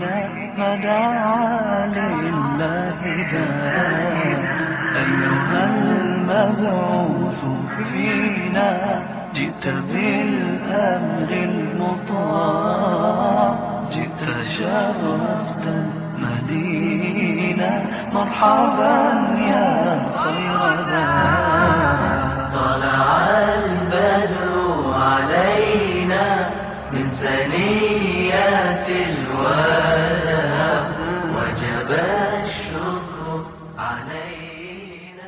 مدعا لله داء أيها المبعوث فينا جئت بالأمر المطاع جئت شرفت المدينة مرحبا يا خير داء طلع البدر علينا من ثنيات الوداع وجب الشكر علينا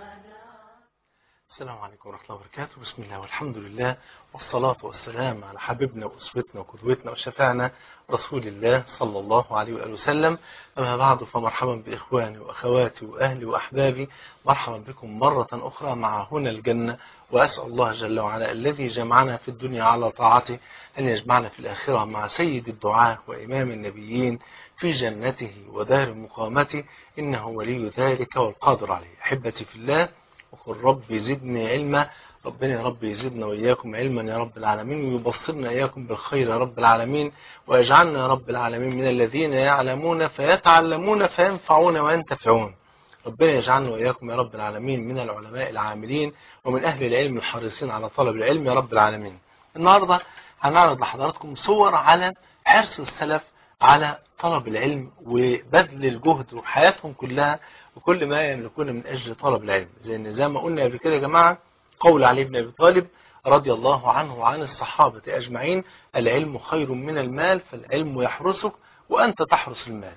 السلام عليكم ورحمة الله وبركاته بسم الله والحمد لله والصلاة والسلام على حبيبنا وأسوتنا وقدوتنا وشفعنا رسول الله صلى الله عليه وآله وسلم أما بعد فمرحبا بإخواني وأخواتي وأهلي وأحبابي مرحبا بكم مرة أخرى مع هنا الجنة وأسأل الله جل وعلا الذي جمعنا في الدنيا على طاعته أن يجمعنا في الآخرة مع سيد الدعاة وإمام النبيين في جنته ودار مقامته إنه ولي ذلك والقادر عليه أحبتي في الله وقل رب زدني علما ربنا يا رب يزدنا وإياكم علما يا رب العالمين ويبصرنا إياكم بالخير يا رب العالمين ويجعلنا يا رب العالمين من الذين يعلمون فيتعلمون فينفعون وينتفعون ربنا يجعلنا وإياكم يا رب العالمين من العلماء العاملين ومن أهل العلم الحريصين على طلب العلم يا رب العالمين النهاردة هنعرض لحضراتكم صور على حرص السلف على طلب العلم وبذل الجهد وحياتهم كلها وكل ما يملكون من أجل طلب العلم زي ان زي ما قلنا قبل كده يا جماعة قول علي بن أبي طالب رضي الله عنه وعن الصحابة أجمعين العلم خير من المال فالعلم يحرسك وأنت تحرس المال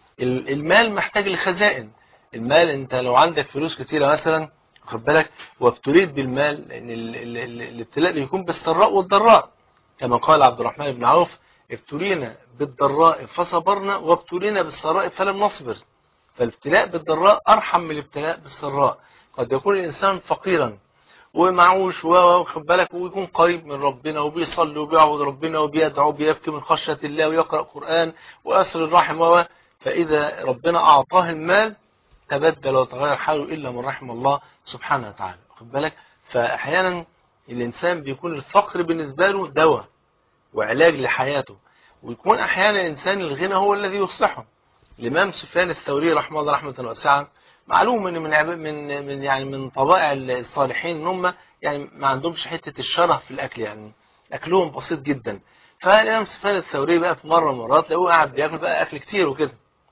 المال محتاج لخزائن المال انت لو عندك فلوس كتيرة مثلا خد بالك وابتليت بالمال لان ال- ال- ال- الابتلاء بيكون بالسراء والضراء كما قال عبد الرحمن بن عوف ابتلينا بالضراء فصبرنا وابتلينا بالسراء فلم نصبر فالابتلاء بالضراء ارحم من الابتلاء بالسراء قد يكون الانسان فقيرا ومعوش واخد بالك ويكون قريب من ربنا وبيصلي وبيعبد ربنا وبيدعو وبيبكي من خشية الله ويقرأ قرآن ويصل الرحم و فإذا ربنا أعطاه المال تبدل وتغير حاله إلا من رحم الله سبحانه وتعالى واخد بالك فأحيانا الإنسان بيكون الفقر بالنسبة له دواء وعلاج لحياته ويكون أحيانا الإنسان الغنى هو الذي يصلحه الإمام سفيان الثوري رحمه الله رحمة واسعة معلوم ان من عب- من من يعني من طبائع الصالحين ان هم يعني ما عندهمش حته الشره في الاكل يعني اكلهم بسيط جدا فالامام سفيان الثوري بقى في مره من المرات لقوه قاعد بياكل بقى اكل كتير وكده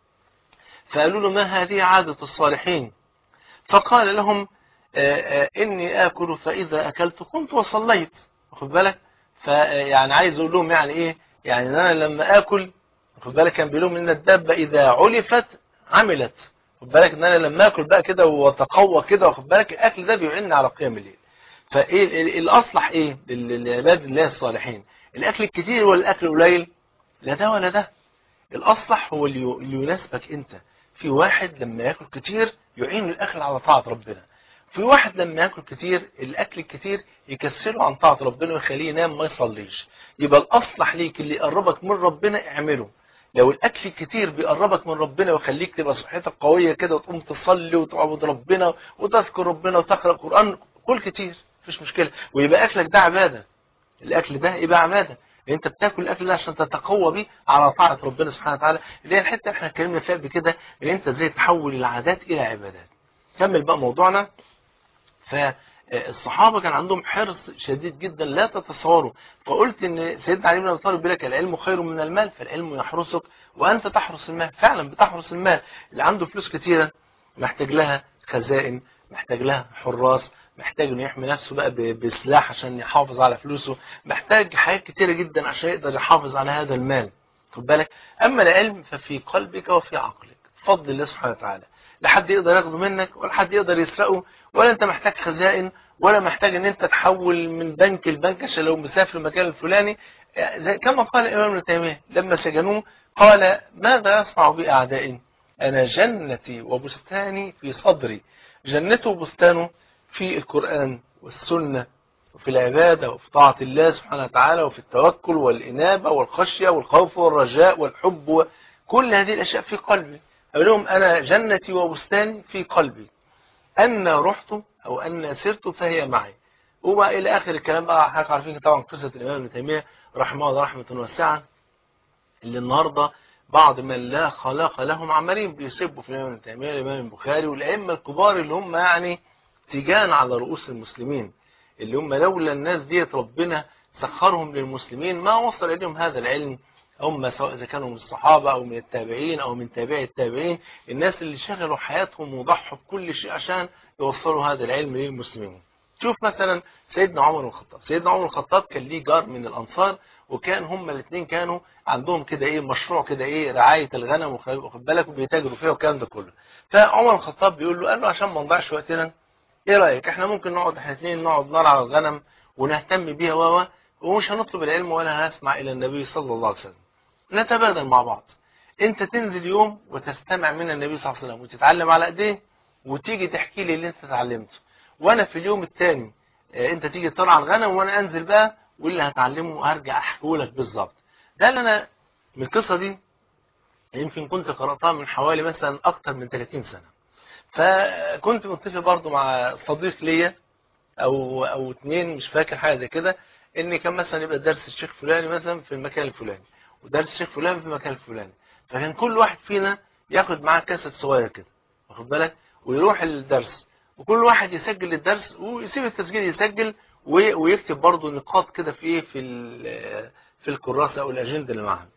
فقالوا له ما هذه عاده الصالحين فقال لهم آه، آه، اني اكل فاذا اكلت قمت وصليت واخد بالك فيعني عايز اقول لهم يعني ايه يعني ان انا لما اكل واخد بالك كان بيقول لهم ان الدابه اذا علفت عملت خد بالك ان انا لما اكل بقى كده واتقوى كده واخد بالك الاكل ده بيعني على قيام الليل فايه ال- ال- الاصلح ايه لل- لعباد الله الصالحين الاكل الكتير ولا الاكل القليل لا ده ولا ده الاصلح هو اللي ي- اللي يناسبك انت في واحد لما ياكل كتير يعين الاكل على طاعه ربنا في واحد لما ياكل كتير الاكل الكتير يكسله عن طاعه ربنا ويخليه ينام ما يصليش يبقى الاصلح ليك اللي يقربك من ربنا اعمله لو الاكل الكتير بيقربك من ربنا ويخليك تبقى صحتك قويه كده وتقوم تصلي وتعبد ربنا وتذكر ربنا وتقرا قران كل كتير مفيش مشكله ويبقى اكلك ده عباده الاكل ده يبقى عباده لان انت بتاكل الاكل ده عشان تتقوى بيه على طاعه ربنا سبحانه وتعالى اللي هي الحته اللي احنا اتكلمنا فيها قبل كده ان انت ازاي تحول العادات الى عبادات كمل بقى موضوعنا فالصحابه كان عندهم حرص شديد جدا لا تتصوروا فقلت ان سيدنا علي بن ابي طالب بيقول لك العلم خير من المال فالعلم يحرسك وانت تحرس المال فعلا بتحرس المال اللي عنده فلوس كتيره محتاج لها خزائن محتاج لها حراس محتاج انه يحمي نفسه بقى ب- بسلاح عشان يحافظ على فلوسه محتاج حاجات كتيره جدا عشان يقدر يحافظ على هذا المال خد بالك اما العلم ففي قلبك وفي عقلك بفضل الله سبحانه وتعالى لا حد يقدر ياخده منك ولا حد يقدر يسرقه ولا انت محتاج خزائن ولا محتاج ان انت تحول من بنك لبنك عشان لو مسافر المكان الفلاني زي كما قال الامام ابن تيميه لما سجنوه قال ماذا يصنع بي اعدائي انا جنتي وبستاني في صدري جنته وبستانه في القران والسنه وفي العبادة وفي طاعة الله سبحانه وتعالى وفي التوكل والإنابة والخشية والخوف والرجاء والحب وكل هذه الأشياء في قلبي أقول لهم أنا جنتي وبستاني في قلبي أن رحت أو أن سرت فهي معي وإلى آخر الكلام بقى حضرتك عارفين طبعا قصة الإمام ابن تيمية رحمه الله رحمة واسعة اللي النهاردة بعض من لا خلاق لهم عمالين بيسبوا في الإمام ابن تيمية الإمام البخاري والأئمة الكبار اللي هم يعني تيجان على رؤوس المسلمين اللي هم لولا الناس ديت ربنا سخرهم للمسلمين ما وصل إليهم هذا العلم هم سواء إذا كانوا من الصحابة أو من التابعين أو من تابعي التابعين الناس اللي شغلوا حياتهم وضحوا بكل شيء عشان يوصلوا هذا العلم للمسلمين شوف مثلا سيدنا عمر بن الخطاب سيدنا عمر بن الخطاب كان ليه جار من الأنصار وكان هما الاثنين كانوا عندهم كده ايه مشروع كده ايه رعايه الغنم واخد بالك وبيتاجروا فيها والكلام ده كله فعمر بن الخطاب بيقول له قال له عشان ما نضيعش وقتنا ايه رايك احنا ممكن نقعد احنا الاثنين نقعد نرعى الغنم ونهتم بيها و ومش هنطلب العلم ولا هنسمع الى النبي صلى الله عليه وسلم نتبادل مع بعض انت تنزل يوم وتستمع من النبي صلى الله عليه وسلم وتتعلم على ايديه وتيجي تحكي لي اللي انت اتعلمته وانا في اليوم الثاني انت تيجي ترعى الغنم وانا انزل بقى واللي هتعلمه هرجع احكيه لك بالظبط ده اللي انا من القصه دي يمكن كنت قراتها من حوالي مثلا اكتر من 30 سنه فكنت متفق برضه مع صديق ليا او او اتنين مش فاكر حاجه زي كده ان كان مثلا يبقى درس الشيخ فلاني مثلا في المكان الفلاني ودرس الشيخ فلان في المكان الفلاني فكان كل واحد فينا ياخد معاه كاسيت صغير كده واخد بالك ويروح الدرس وكل واحد يسجل الدرس ويسيب التسجيل يسجل ويكتب برضه نقاط كده في ايه في في الكراسه او الاجنده اللي معاها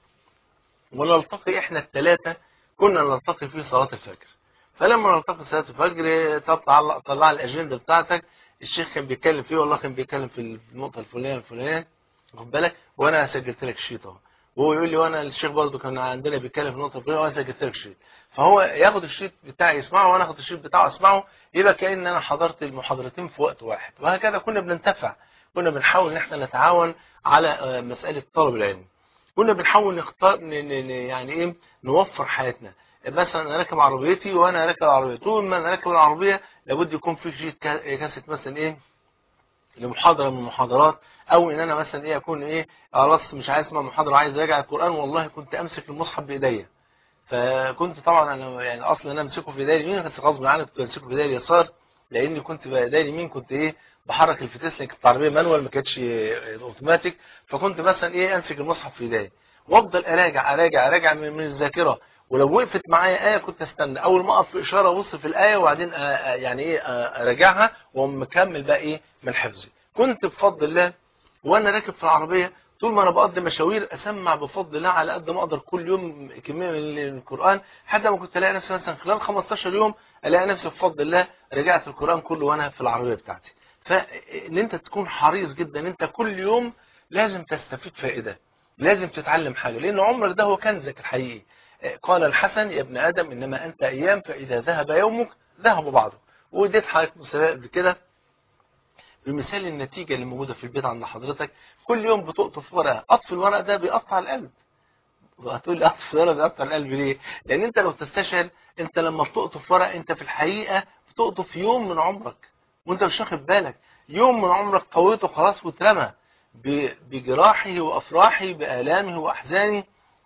ونلتقي احنا الثلاثه كنا نلتقي في صلاه الفجر فلما نلتقي صلاه الفجر تطلع طلع الاجنده بتاعتك الشيخ كان بيتكلم فيه والله كان بيتكلم في النقطه الفلانيه الفلانيه واخد بالك وانا سجلت لك الشيط اهو وهو يقول لي وانا الشيخ برضه كان عندنا بيتكلم في النقطه الفلانيه وانا سجلت لك الشيط فهو ياخد الشيط بتاعي يسمعه وانا اخد الشيط بتاعه اسمعه يبقى كان انا حضرت المحاضرتين في وقت واحد وهكذا كنا بننتفع كنا بنحاول ان احنا نتعاون على مساله طلب العلم كنا بنحاول نختار يعني ايه نوفر حياتنا مثلا انا راكب عربيتي وانا راكب عربيتي طول ما انا راكب العربيه لابد يكون في شيت كاسيت مثلا ايه لمحاضره من المحاضرات او ان انا مثلا ايه اكون ايه خلاص مش عايز اسمع محاضره عايز اراجع القران والله كنت امسك المصحف بايديا فكنت طبعا انا يعني اصلا انا امسكه في ايدي اليمين كنت غصب عني كنت امسكه في ايدي اليسار لاني كنت بايدي اليمين كنت ايه بحرك الفتيس لان كانت العربيه مانوال ما كانتش اوتوماتيك فكنت مثلا ايه امسك المصحف في ايدي وافضل اراجع اراجع اراجع من, من الذاكره ولو وقفت معايا ايه كنت استنى اول ما اقف في اشاره ابص في الايه وبعدين يعني ايه اراجعها واقوم مكمل بقى ايه من حفظي كنت بفضل الله وانا راكب في العربيه طول ما انا بقضي مشاوير اسمع بفضل الله على قد ما اقدر كل يوم كميه من القران حتى ما كنت الاقي نفسي مثلا خلال 15 يوم الاقي نفسي بفضل الله رجعت القران كله وانا في العربيه بتاعتي فان انت تكون حريص جدا انت كل يوم لازم تستفيد فائده لازم تتعلم حاجه لان عمرك ده هو كنزك الحقيقي قال الحسن يا ابن ادم انما انت ايام فاذا ذهب يومك ذهب بعضه وديت حضرتك مثال قبل كده بمثال النتيجه اللي موجوده في البيت عند حضرتك كل يوم بتقطف ورقه قطف الورق ده بيقطع القلب وهتقول لي قطف الورقه بيقطع القلب ليه لان انت لو تستشعر انت لما بتقطف ورقه انت في الحقيقه بتقطف يوم من عمرك وانت مش واخد بالك يوم من عمرك طويته خلاص واترمى بجراحه وافراحه بالامه واحزانه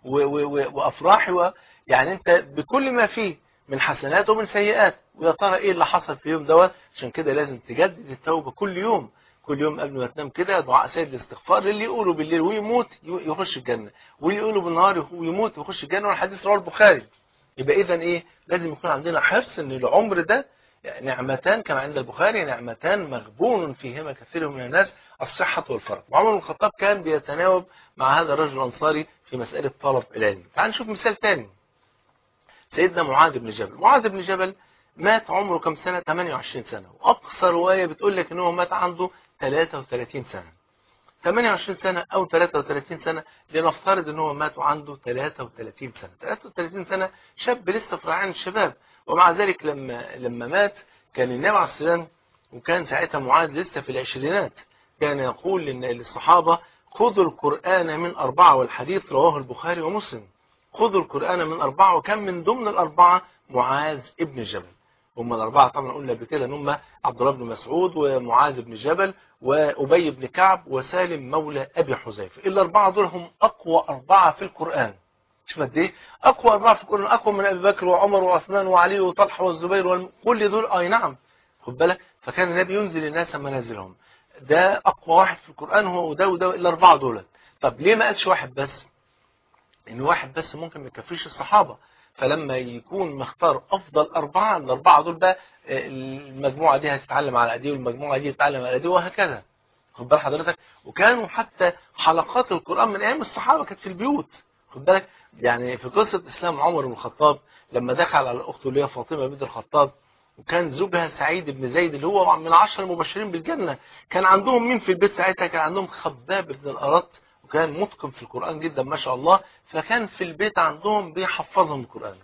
وافراحه و... يعني انت بكل ما فيه من حسنات ومن سيئات ويا ترى ايه اللي حصل في اليوم دوت عشان كده لازم تجدد التوبه كل يوم كل يوم قبل ما تنام كده دعاء سيد الاستغفار اللي يقوله بالليل ويموت يخش الجنه واللي يقوله بالنهار ويموت ويخش الجنه والحديث رواه البخاري يبقى اذا ايه لازم يكون عندنا حرص ان العمر ده نعمتان كما عند البخاري نعمتان مغبون فيهما كثير من الناس الصحة والفرج وعمر بن الخطاب كان بيتناوب مع هذا الرجل الأنصاري في مسألة طلب العلم تعال نشوف مثال تاني سيدنا معاذ بن جبل معاذ بن جبل مات عمره كم سنة 28 سنة وأقصى رواية بتقول لك إن هو مات عنده 33 سنة 28 سنة أو 33 سنة لنفترض إن هو مات وعنده 33 سنة 33 سنة شاب لسه في رعاية الشباب ومع ذلك لما لما مات كان النبي عليه السلام وكان ساعتها معاذ لسه في العشرينات كان يقول للصحابة خذوا القرآن من أربعة والحديث رواه البخاري ومسلم خذوا القرآن من أربعة وكان من ضمن الأربعة معاذ ابن جبل هم الأربعة طبعا قلنا قبل كده ان هم عبد الله بن مسعود ومعاذ بن جبل وأبي بن كعب وسالم مولى أبي حذيفة الأربعة دول هم أقوى أربعة في القرآن شوف قد ايه اقوى اربعه في القران اقوى من ابي بكر وعمر وعثمان وعلي وطلحه والزبير والم... كل دول اي نعم خد بالك فكان النبي ينزل الناس منازلهم ده اقوى واحد في القران هو وده وده الاربعه دول طب ليه ما قالش واحد بس ان واحد بس ممكن ما يكفيش الصحابه فلما يكون مختار افضل اربعه الاربعه دول بقى آه، المجموعه دي هتتعلم على دي والمجموعه دي تتعلم على دي وهكذا خد بال حضرتك وكانوا حتى حلقات القران من ايام الصحابه كانت في البيوت خد بالك يعني في قصه اسلام عمر بن الخطاب لما دخل على اخته اللي هي فاطمه بنت الخطاب وكان زوجها سعيد بن زيد اللي هو من العشر المبشرين بالجنه كان عندهم مين في البيت ساعتها كان عندهم خباب بن الارت وكان متقن في القران جدا ما شاء الله فكان في البيت عندهم بيحفظهم القران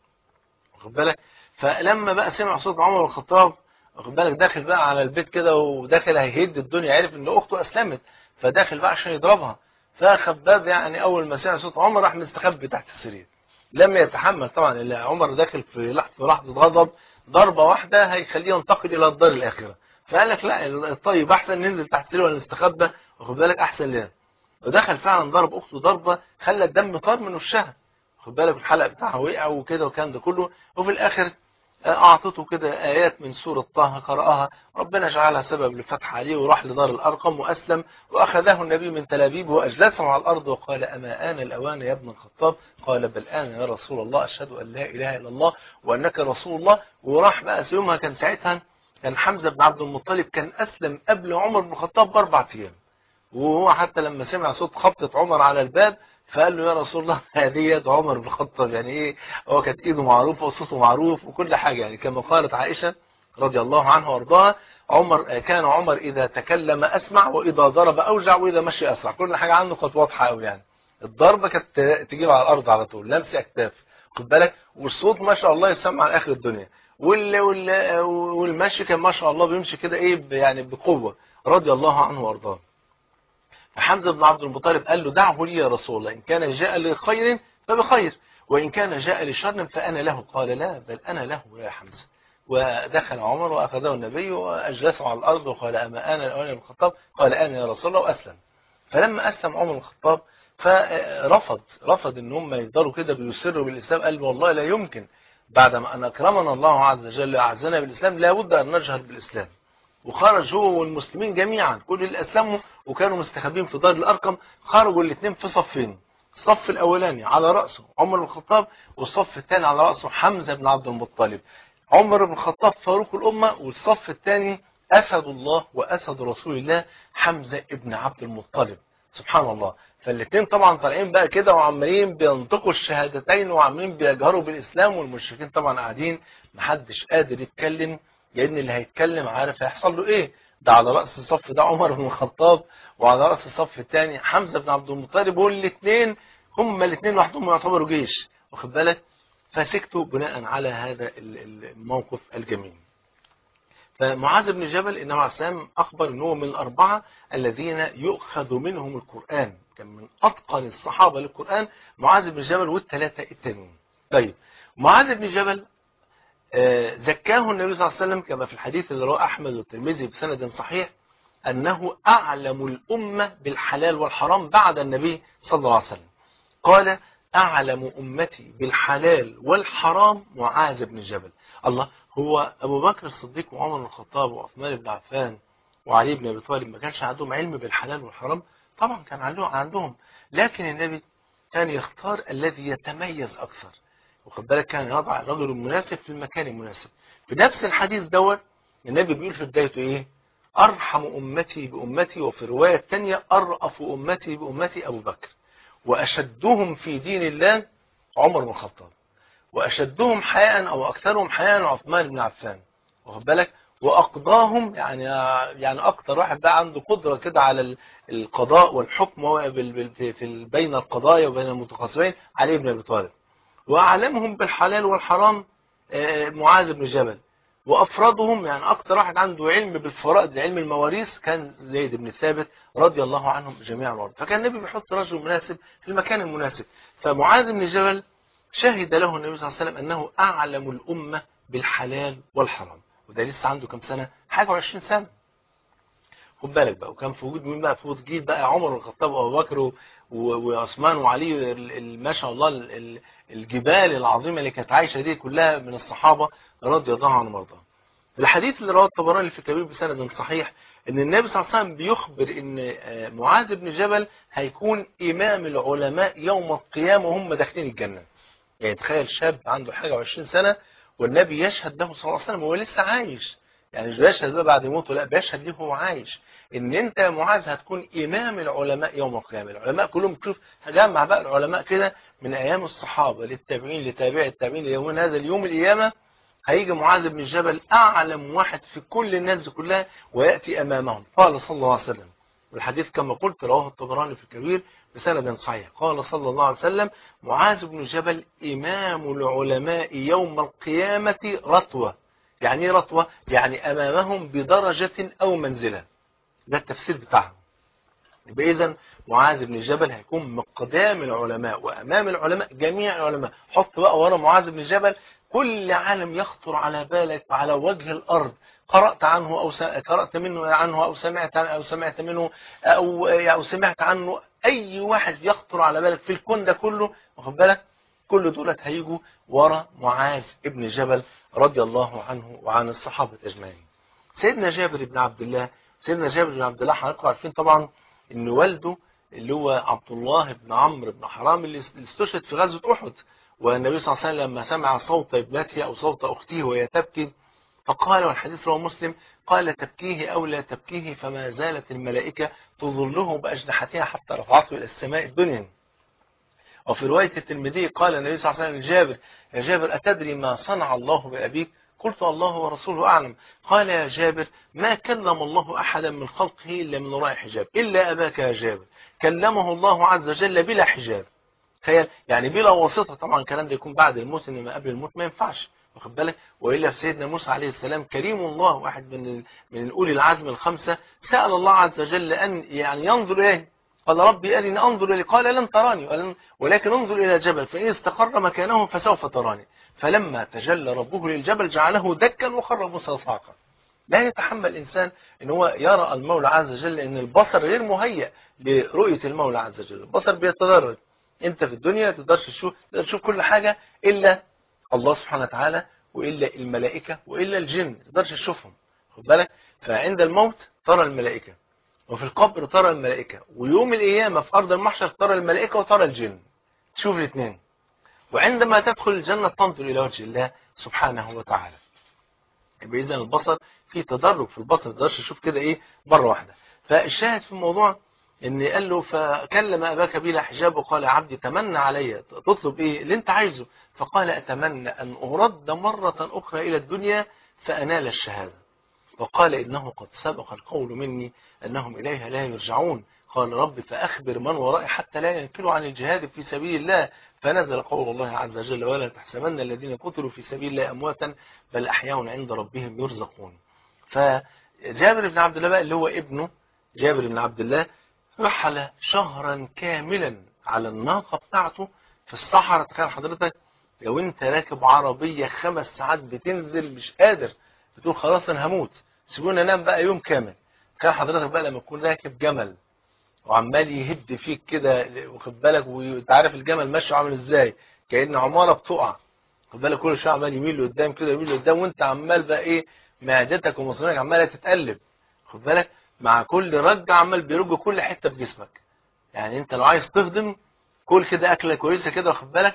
واخد بالك فلما بقى سمع صوت عمر بن الخطاب واخد بالك داخل بقى على البيت كده وداخل هيهد الدنيا عرف ان اخته اسلمت فداخل بقى عشان يضربها فخباب يعني اول ما سمع صوت عمر راح مستخبي تحت السرير لم يتحمل طبعا اللي عمر داخل في لحظه في لحظه غضب ضربه واحده هيخليه ينتقل الى الدار الاخره فقال لك لا الطيب احسن ننزل تحت السرير ولا نستخبى واخد بالك احسن لنا ودخل فعلا ضرب اخته ضربه خلى الدم طار من وشها خد بالك الحلق بتاعها وقع وكده والكلام ده كله وفي الاخر أعطته كده آيات من سورة طه قرأها ربنا جعلها سبب لفتح عليه وراح لدار الأرقم وأسلم وأخذه النبي من تلابيب وأجلسه على الأرض وقال أما آن الأوان يا ابن الخطاب قال بل آن يا رسول الله أشهد أن لا إله إلا الله وأنك رسول الله وراح بقى يومها كان ساعتها كان حمزة بن عبد المطلب كان أسلم قبل عمر بن الخطاب بأربع أيام وهو حتى لما سمع صوت خبطة عمر على الباب فقال له يا رسول الله هذه يد عمر بن الخطاب يعني ايه هو كانت ايده معروفه وصوته معروف وكل حاجه يعني كما قالت عائشه رضي الله عنها وارضاها عمر كان عمر اذا تكلم اسمع واذا ضرب اوجع واذا مشي اسرع كل حاجه عنه كانت واضحه قوي يعني الضربه كانت تجيب على الارض على طول لمس اكتاف خد بالك والصوت ما شاء الله يسمع على اخر الدنيا وال وال والمشي كان ما شاء الله بيمشي كده ايه يعني بقوه رضي الله عنه وارضاه فحمزة بن عبد المطلب قال له دعه لي يا رسول الله إن كان جاء لخير فبخير وإن كان جاء لشر فأنا له قال لا بل أنا له يا حمزة ودخل عمر وأخذه النبي وأجلسه على الأرض وقال أما أنا الأول بن الخطاب قال أنا يا رسول الله وأسلم فلما أسلم عمر بن الخطاب فرفض رفض ان هم يفضلوا كده بيسروا بالإسلام قال والله لا يمكن بعدما أن أكرمنا الله عز وجل وأعزنا بالإسلام لا بد أن نجهر بالإسلام وخرج هو والمسلمين جميعا كل اللي اسلموا وكانوا مستخبين في دار الارقم خرجوا الاثنين في صفين الصف الاولاني على راسه عمر بن الخطاب والصف الثاني على راسه حمزه بن عبد المطلب عمر بن الخطاب فاروق الامه والصف الثاني اسد الله واسد رسول الله حمزه بن عبد المطلب سبحان الله فالاثنين طبعا طالعين بقى كده وعمالين بينطقوا الشهادتين وعمالين بيجهروا بالاسلام والمشركين طبعا قاعدين محدش قادر يتكلم لان اللي هيتكلم عارف هيحصل له ايه ده على راس الصف ده عمر بن الخطاب وعلى راس الصف الثاني حمزه بن عبد المطلب والاثنين هم الاثنين لوحدهم يعتبروا جيش واخد بالك فسكتوا بناء على هذا الموقف الجميل فمعاذ بن جبل النبي عليه السلام اخبر ان هو من الاربعه الذين يؤخذ منهم القران كان من اتقن الصحابه للقران معاذ بن جبل والثلاثه التانيين طيب معاذ بن جبل زكاه النبي صلى الله عليه وسلم كما في الحديث اللي رواه أحمد والترمذي بسند صحيح أنه أعلم الأمة بالحلال والحرام بعد النبي صلى الله عليه وسلم قال أعلم أمتي بالحلال والحرام معاذ بن جبل الله هو أبو بكر الصديق وعمر بن الخطاب وعثمان بن عفان وعلي بن أبي طالب ما كانش عندهم علم بالحلال والحرام طبعا كان عندهم لكن النبي كان يختار الذي يتميز أكثر واخد بالك كان يضع الرجل المناسب في المكان المناسب في نفس الحديث دوت النبي بيقول في بدايته ايه ارحم امتي بامتي وفي روايه ثانيه ارأف امتي بامتي ابو بكر واشدهم في دين الله عمر بن الخطاب واشدهم حياء او اكثرهم حياء عثمان بن عفان واخد بالك واقضاهم يعني يعني اكتر واحد بقى عنده قدره كده على القضاء والحكم في بين القضايا وبين المتخاصمين علي بن ابي طالب وأعلمهم بالحلال والحرام معاذ بن جبل وأفرادهم يعني أكتر واحد عنده علم بالفرائض علم المواريث كان زيد بن ثابت رضي الله عنهم جميعا وارض فكان النبي بيحط رجل مناسب في المكان المناسب فمعاذ بن جبل شهد له النبي صلى الله عليه وسلم أنه أعلم الأمة بالحلال والحرام وده لسه عنده كم سنة حاجة وعشرين سنة خد بالك بقى وكان في وجود مين بقى في وجود جيل بقى عمر بن الخطاب وابو بكر وعثمان وعلي ما شاء الله الجبال العظيمه اللي كانت عايشه دي كلها من الصحابه رضي الله عنهم وارضاهم الحديث اللي رواه الطبراني في الكبير بسند صحيح ان النبي صلى الله عليه وسلم بيخبر ان آه، معاذ بن جبل هيكون امام العلماء يوم القيامه وهم داخلين الجنه يعني تخيل شاب عنده حاجه وعشرين سنه والنبي يشهد له صلى الله عليه وسلم وهو لسه عايش يعني مش بيشهد بقى بعد موته لا بيشهد ليه وهو عايش ان انت يا معاذ هتكون امام العلماء يوم القيامه العلماء كلهم تشوف جمع بقى العلماء كده من ايام الصحابه للتابعين لتابع التابعين ليوم هذا اليوم القيامه هيجي معاذ بن جبل اعلم واحد في كل الناس دي كلها وياتي امامهم قال صلى الله عليه وسلم والحديث كما قلت رواه الطبراني في الكبير بسند صحيح قال صلى الله عليه وسلم معاذ بن جبل إمام العلماء يوم القيامة رتوة يعني ايه رتوة يعني أمامهم بدرجة أو منزلة ده التفسير بتاعهم يبقى إذا معاذ بن جبل هيكون مقدام العلماء وأمام العلماء جميع العلماء حط بقى ورا معاذ بن جبل كل عالم يخطر على بالك وعلى وجه الأرض قرأت عنه أو س... قرأت منه عنه أو سمعت أو سمعت منه أو أو سمعت عنه أي واحد يخطر على بالك في الكون ده كله واخد بالك كل دولت هيجوا ورا معاذ ابن جبل رضي الله عنه وعن الصحابة أجمعين. سيدنا جابر بن عبد الله سيدنا جابر بن عبد الله حضراتكم عارفين طبعا إن والده اللي هو عبد الله بن عمرو بن حرام اللي استشهد في غزوة أحد والنبي صلى الله عليه وسلم لما سمع صوت ابنته أو صوت أخته وهي تبكي فقال والحديث رواه مسلم قال تبكيه أو لا تبكيه فما زالت الملائكة تظله بأجنحتها حتى رفعته إلى السماء الدنيا وفي رواية الترمذي قال النبي صلى الله عليه وسلم لجابر يا جابر أتدري ما صنع الله بأبيك قلت الله ورسوله أعلم قال يا جابر ما كلم الله أحدا من خلقه إلا من وراء حجاب إلا أباك يا جابر كلمه الله عز وجل بلا حجاب تخيل يعني بلا واسطة طبعا الكلام ده يكون بعد الموت إنما قبل الموت ما ينفعش واخد بالك والا في سيدنا موسى عليه السلام كريم الله واحد من من اولي العزم الخمسه سال الله عز وجل ان يعني ينظر اليه قال ربي ارني انظر اليه قال لن تراني ولن ولكن انظر الى الجبل فان استقر مكانه فسوف تراني فلما تجلى ربه للجبل جعله دكا وخر موسى صاعقا لا يتحمل الانسان ان هو يرى المولى عز وجل ان البصر غير مهيأ لرؤيه المولى عز وجل البصر بيتدرج انت في الدنيا ما تقدرش تشوف تقدر تشوف كل حاجه الا الله سبحانه وتعالى وإلا الملائكة وإلا الجن ما تقدرش تشوفهم خد بالك فعند الموت ترى الملائكة وفي القبر ترى الملائكة ويوم القيامة في أرض المحشر ترى الملائكة وترى الجن تشوف الاثنين وعندما تدخل الجنة تنظر إلى وجه الله سبحانه وتعالى يبقى إذا البصر في تدرج في البصر ما تقدرش تشوف كده إيه مرة واحدة فالشاهد في الموضوع ان قال له فكلم اباك بلا حجاب وقال يا عبدي تمنى علي تطلب ايه اللي انت عايزه فقال اتمنى ان ارد مرة اخرى الى الدنيا فانال الشهادة وقال انه قد سبق القول مني انهم اليها لا يرجعون قال رب فاخبر من ورائي حتى لا ينكلوا عن الجهاد في سبيل الله فنزل قول الله عز وجل ولا تحسبن الذين قتلوا في سبيل الله امواتا بل احياء عند ربهم يرزقون فجابر بن عبد الله بقى اللي هو ابنه جابر بن عبد الله رحل شهرا كاملا على الناقة بتاعته في الصحراء تخيل حضرتك لو انت راكب عربية خمس ساعات بتنزل مش قادر بتقول خلاص انا هموت سيبوني انام بقى يوم كامل تخيل حضرتك بقى لما تكون راكب جمل وعمال يهد فيك كده واخد بالك وانت عارف الجمل ماشي عامل ازاي كأن عمارة بتقع خد بالك كل شويه عمال يميل لقدام كده يميل لقدام وانت عمال بقى ايه معدتك ومصرينك عماله تتقلب خد بالك مع كل رج عمال بيرج كل حته في جسمك يعني انت لو عايز تهضم كل كده اكله كويسه كده واخد بالك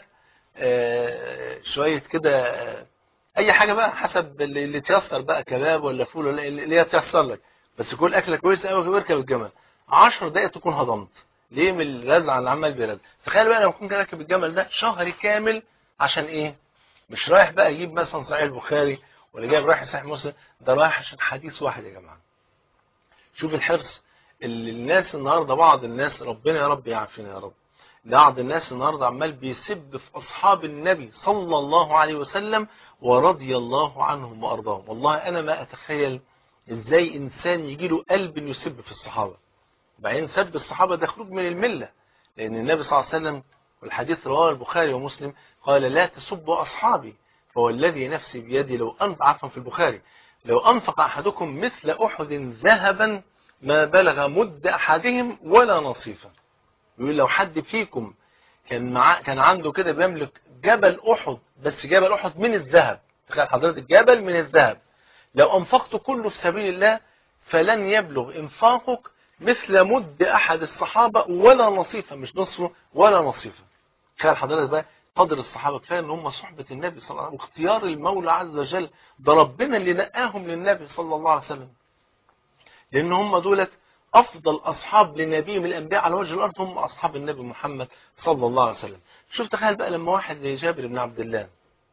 آه شويه كده آه اي حاجه بقى حسب اللي اللي تيسر بقى كباب ولا فول ولا اللي يتيسر لك بس كل اكله كويسه قوي واركب الجمل 10 دقائق تكون هضمت ليه من الرزع اللي عمال بيرزع تخيل بقى لما اكون راكب الجمل ده شهر كامل عشان ايه مش رايح بقى يجيب مثلا صحيح البخاري ولا جايب رايح صحيح مسلم ده رايح عشان حديث واحد يا جماعه شوف الحرص اللي الناس النهارده بعض الناس ربنا يا رب يعافينا يا رب بعض الناس النهارده عمال بيسب في اصحاب النبي صلى الله عليه وسلم ورضي الله عنهم وارضاهم والله انا ما اتخيل ازاي انسان يجي له قلب انه يسب في الصحابه بعدين سب الصحابه ده خروج من المله لان النبي صلى الله عليه وسلم والحديث رواه البخاري ومسلم قال لا تسبوا اصحابي فوالذي نفسي بيدي لو انفق عفوا في البخاري لو انفق احدكم مثل احد ذهبا ما بلغ مد احدهم ولا نصيفا يقول لو حد فيكم كان مع كان عنده كده بيملك جبل احد بس جبل احد من الذهب تخيل حضرتك جبل من الذهب لو أنفقت كله في سبيل الله فلن يبلغ إنفاقك مثل مد أحد الصحابة ولا نصيفة مش نصفه ولا نصيفة تخيل حضرتك بقى قدر الصحابة كفاية ان هم صحبة النبي صلى الله عليه وسلم واختيار المولى عز وجل ده ربنا اللي نقاهم للنبي صلى الله عليه وسلم لان هم دولت افضل اصحاب لنبي من الانبياء على وجه الارض هم اصحاب النبي محمد صلى الله عليه وسلم شوف تخيل بقى لما واحد زي جابر بن عبد الله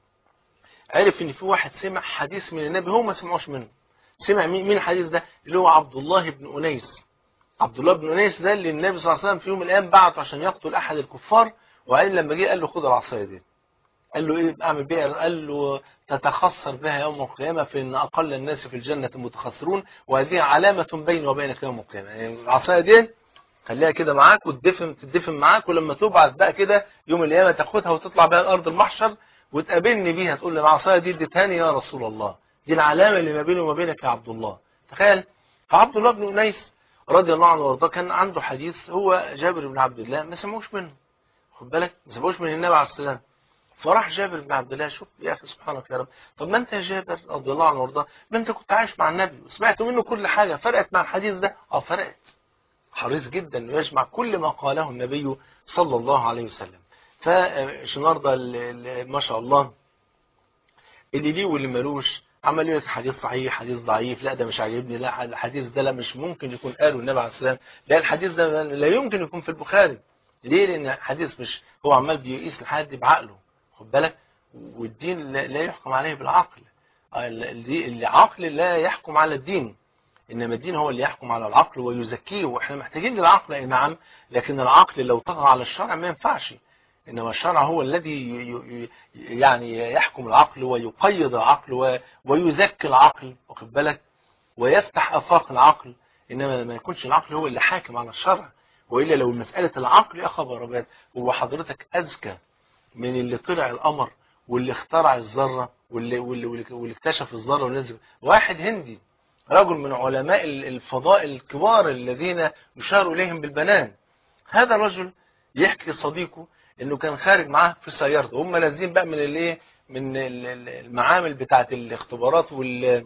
عرف ان في واحد سمع حديث من النبي هو ما سمعوش منه سمع مين مين الحديث ده اللي هو عبد الله بن انيس عبد الله بن انيس ده اللي النبي صلى الله عليه وسلم في يوم من الايام بعته عشان يقتل احد الكفار وبعدين لما جه قال له خد العصايه دي قال له ايه اعمل بيها قال له تتخسر بها يوم القيامه فان اقل الناس في الجنه متخسرون وهذه علامه بيني وبينك يوم القيامه يعني العصايه دي خليها كده معاك وتدفن تدفن معاك ولما تبعث بقى كده يوم القيامه تاخدها وتطلع بها الارض المحشر وتقابلني بيها تقول لي العصايه دي اديتهاني يا رسول الله دي العلامه اللي ما بيني وما بينك يا عبد الله تخيل فعبد الله بن انيس رضي الله عنه وارضاه كان عنده حديث هو جابر بن عبد الله ما سمعوش منه خد بالك ما سمعوش من النبي عليه السلام فراح جابر بن عبد الله شوف يا اخي سبحانك يا رب طب ما انت يا جابر رضي الله عنه وارضاه ما انت كنت عايش مع النبي وسمعت منه كل حاجه فرقت مع الحديث ده اه فرقت حريص جدا انه يجمع كل ما قاله النبي صلى الله عليه وسلم فالنهارده ما شاء الله اللي ليه واللي ملوش عمال يقول لك حديث صحيح حديث ضعيف لا ده مش عاجبني لا الحديث ده لا مش ممكن يكون قاله النبي عليه السلام لا الحديث ده لا يمكن يكون في البخاري ليه لان حديث مش هو عمال بيقيس الحد بعقله خد بالك والدين لا يحكم عليه بالعقل العقل لا يحكم على الدين انما الدين هو اللي يحكم على العقل ويزكيه واحنا محتاجين للعقل اي نعم لكن العقل لو طغى على الشرع ما ينفعش انما الشرع هو الذي يعني يحكم العقل ويقيد العقل ويزكي العقل واخد بالك ويفتح افاق العقل انما ما يكونش العقل هو اللي حاكم على الشرع والا لو مساله العقل يا خبر ابيض هو حضرتك اذكى من اللي طلع القمر واللي اخترع الذره واللي واللي, واللي اكتشف الذره ونزل واحد هندي رجل من علماء الفضاء الكبار الذين يشار اليهم بالبنان هذا الرجل يحكي صديقه انه كان خارج معاه في سيارته هم نازلين بقى من الايه من المعامل بتاعه الاختبارات وال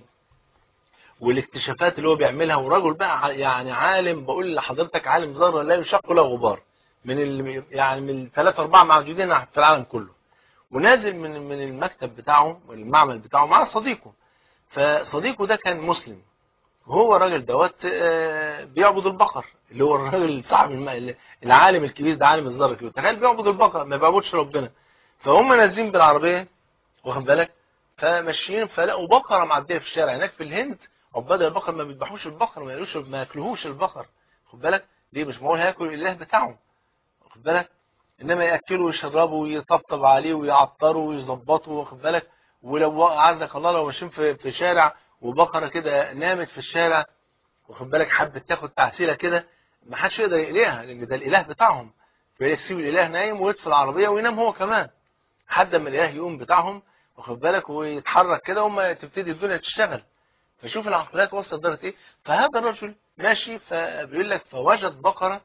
والاكتشافات اللي هو بيعملها ورجل بقى يعني عالم بقول لحضرتك عالم ذره لا يشق له غبار من ال يعني من ثلاثة أربعة موجودين في العالم كله ونازل من من المكتب بتاعه المعمل بتاعه مع صديقه فصديقه ده كان مسلم وهو الراجل دوت بيعبد البقر اللي هو الراجل صاحب العالم الكبير ده عالم الذره الكبير تخيل بيعبد البقر ما بيعبدش ربنا فهم نازلين بالعربيه واخد بالك فماشيين فلقوا بقره معديه في الشارع هناك في الهند عباد البقر ما بيذبحوش البقر ما ياكلوش ما ياكلوهوش البقر خد بالك ليه مش معقول هياكل الاله بتاعهم واخد بالك انما ياكلوا ويشربوا ويطبطب عليه ويعطروا ويظبطوا واخد بالك ولو عزك الله لو ماشيين في, في شارع وبقره كده نامت في الشارع واخد بالك حبت تاخد تعسيله كده ما حدش يقدر يقلقها لان ده الاله بتاعهم فيسيب الاله نايم ويطفي العربيه وينام هو كمان لحد ما الاله يقوم بتاعهم واخد بالك ويتحرك كده وما تبتدي الدنيا تشتغل فشوف العقليات وصلت درجه ايه فهذا الرجل ماشي فبيقول لك فوجد بقره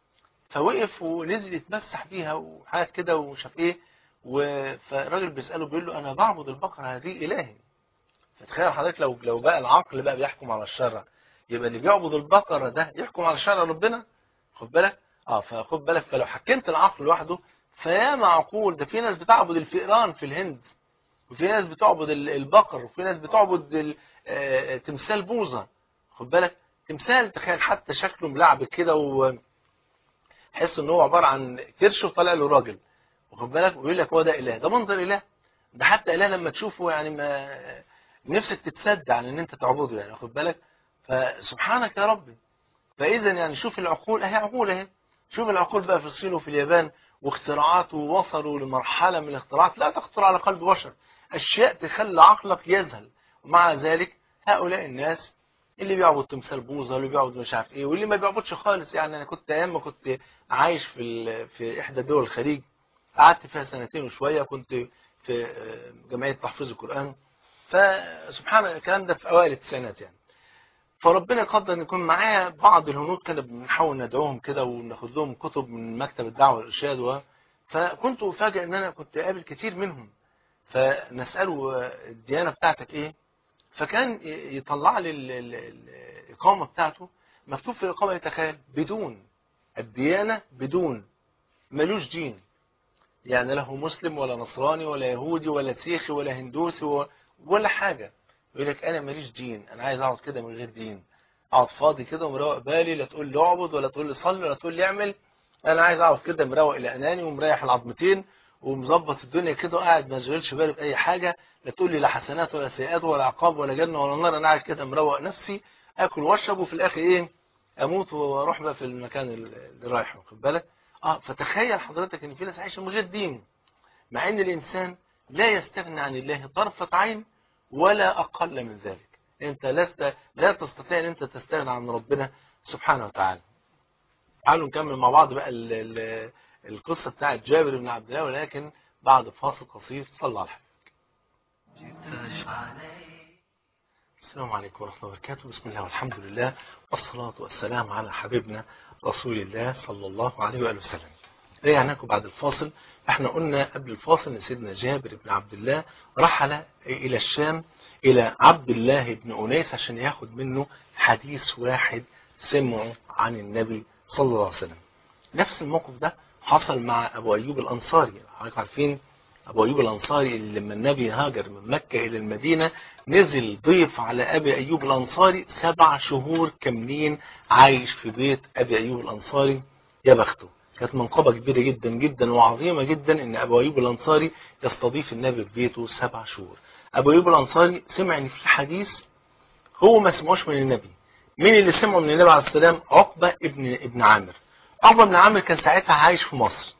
فوقف ونزل يتمسح بيها وحاجات كده ومش عارف ايه فالراجل بيساله بيقول له انا بعبد البقره هذه الهي فتخيل حضرتك لو لو بقى العقل بقى بيحكم على الشرع يبقى اللي بيعبد البقره ده يحكم على شرع ربنا خد بالك اه فخد بالك فلو حكمت العقل لوحده فيا معقول ده في ناس بتعبد الفئران في الهند وفي ناس بتعبد البقر وفي ناس بتعبد تمثال بوظه خد بالك تمثال تخيل حتى شكله ملعب كده و حس ان هو عباره عن كرش وطالع له راجل واخد بالك ويقول لك هو ده اله ده منظر اله ده حتى اله لما تشوفه يعني ما نفسك تتصدع عن ان انت تعبده يعني واخد بالك فسبحانك يا ربي فاذا يعني شوف العقول اهي عقول اهي شوف العقول بقى في الصين وفي اليابان واختراعات ووصلوا لمرحله من الاختراعات لا تخطر على قلب بشر اشياء تخلي عقلك يذهل ومع ذلك هؤلاء الناس اللي بيعبد تمثال بوظه واللي بيعبد مش عارف ايه واللي ما بيعبدش خالص يعني انا كنت ايام ما كنت عايش في في احدى دول الخليج قعدت فيها سنتين وشويه كنت في جمعيه تحفيظ القران فسبحان الكلام ده في اوائل التسعينات يعني فربنا قدر ان يكون معايا بعض الهنود كنا بنحاول ندعوهم كده وناخد لهم كتب من مكتب الدعوه والارشاد و... فكنت افاجئ ان انا كنت قابل كتير منهم فنساله الديانه بتاعتك ايه فكان ي- يطلع لي ال- ال- ال- الاقامه بتاعته مكتوب في الاقامه يتخيل بدون الديانه بدون ملوش دين يعني له مسلم ولا نصراني ولا يهودي ولا سيخي ولا هندوسي و- ولا حاجه يقول لك انا ماليش دين انا عايز اقعد كده من غير دين اقعد فاضي كده ومروق بالي لا تقول لي اعبد ولا تقول لي صلي ولا تقول لي اعمل انا عايز اقعد كده مروق الاناني ومريح العظمتين ومظبط الدنيا كده وقاعد ما اشغلش بالي باي حاجه لا تقول لي لا حسنات ولا سيئات ولا عقاب ولا جنه ولا نار انا قاعد كده مروق نفسي اكل واشرب وفي الاخر ايه اموت واروح بقى في المكان اللي رايح واخد بالك اه فتخيل حضرتك ان في ناس عايشه من غير دين مع ان الانسان لا يستغني عن الله طرفه عين ولا اقل من ذلك انت لست لا تستطيع ان انت تستغنى عن ربنا سبحانه وتعالى تعالوا نكمل مع بعض بقى ال ال القصه بتاعت جابر بن عبد الله ولكن بعد فاصل قصير صلى على الحبيب السلام عليكم ورحمة الله وبركاته بسم الله والحمد لله والصلاة والسلام على حبيبنا رسول الله صلى الله عليه وآله وسلم رجعناكم بعد الفاصل احنا قلنا قبل الفاصل ان سيدنا جابر بن عبد الله رحل الى الشام الى عبد الله بن انيس عشان ياخد منه حديث واحد سمعه عن النبي صلى الله عليه وسلم نفس الموقف ده حصل مع ابو ايوب الانصاري حضرتك عارفين ابو ايوب الانصاري اللي لما النبي هاجر من مكه الى المدينه نزل ضيف على ابي ايوب الانصاري سبع شهور كاملين عايش في بيت ابي ايوب الانصاري يا بخته كانت منقبه كبيره جدا جدا وعظيمه جدا ان ابو ايوب الانصاري يستضيف النبي في بيته سبع شهور ابو ايوب الانصاري سمع ان في حديث هو ما سمعوش من النبي مين اللي سمعه من النبي عليه السلام عقبه ابن ابن عامر عقبه بن عامر كان ساعتها عايش في مصر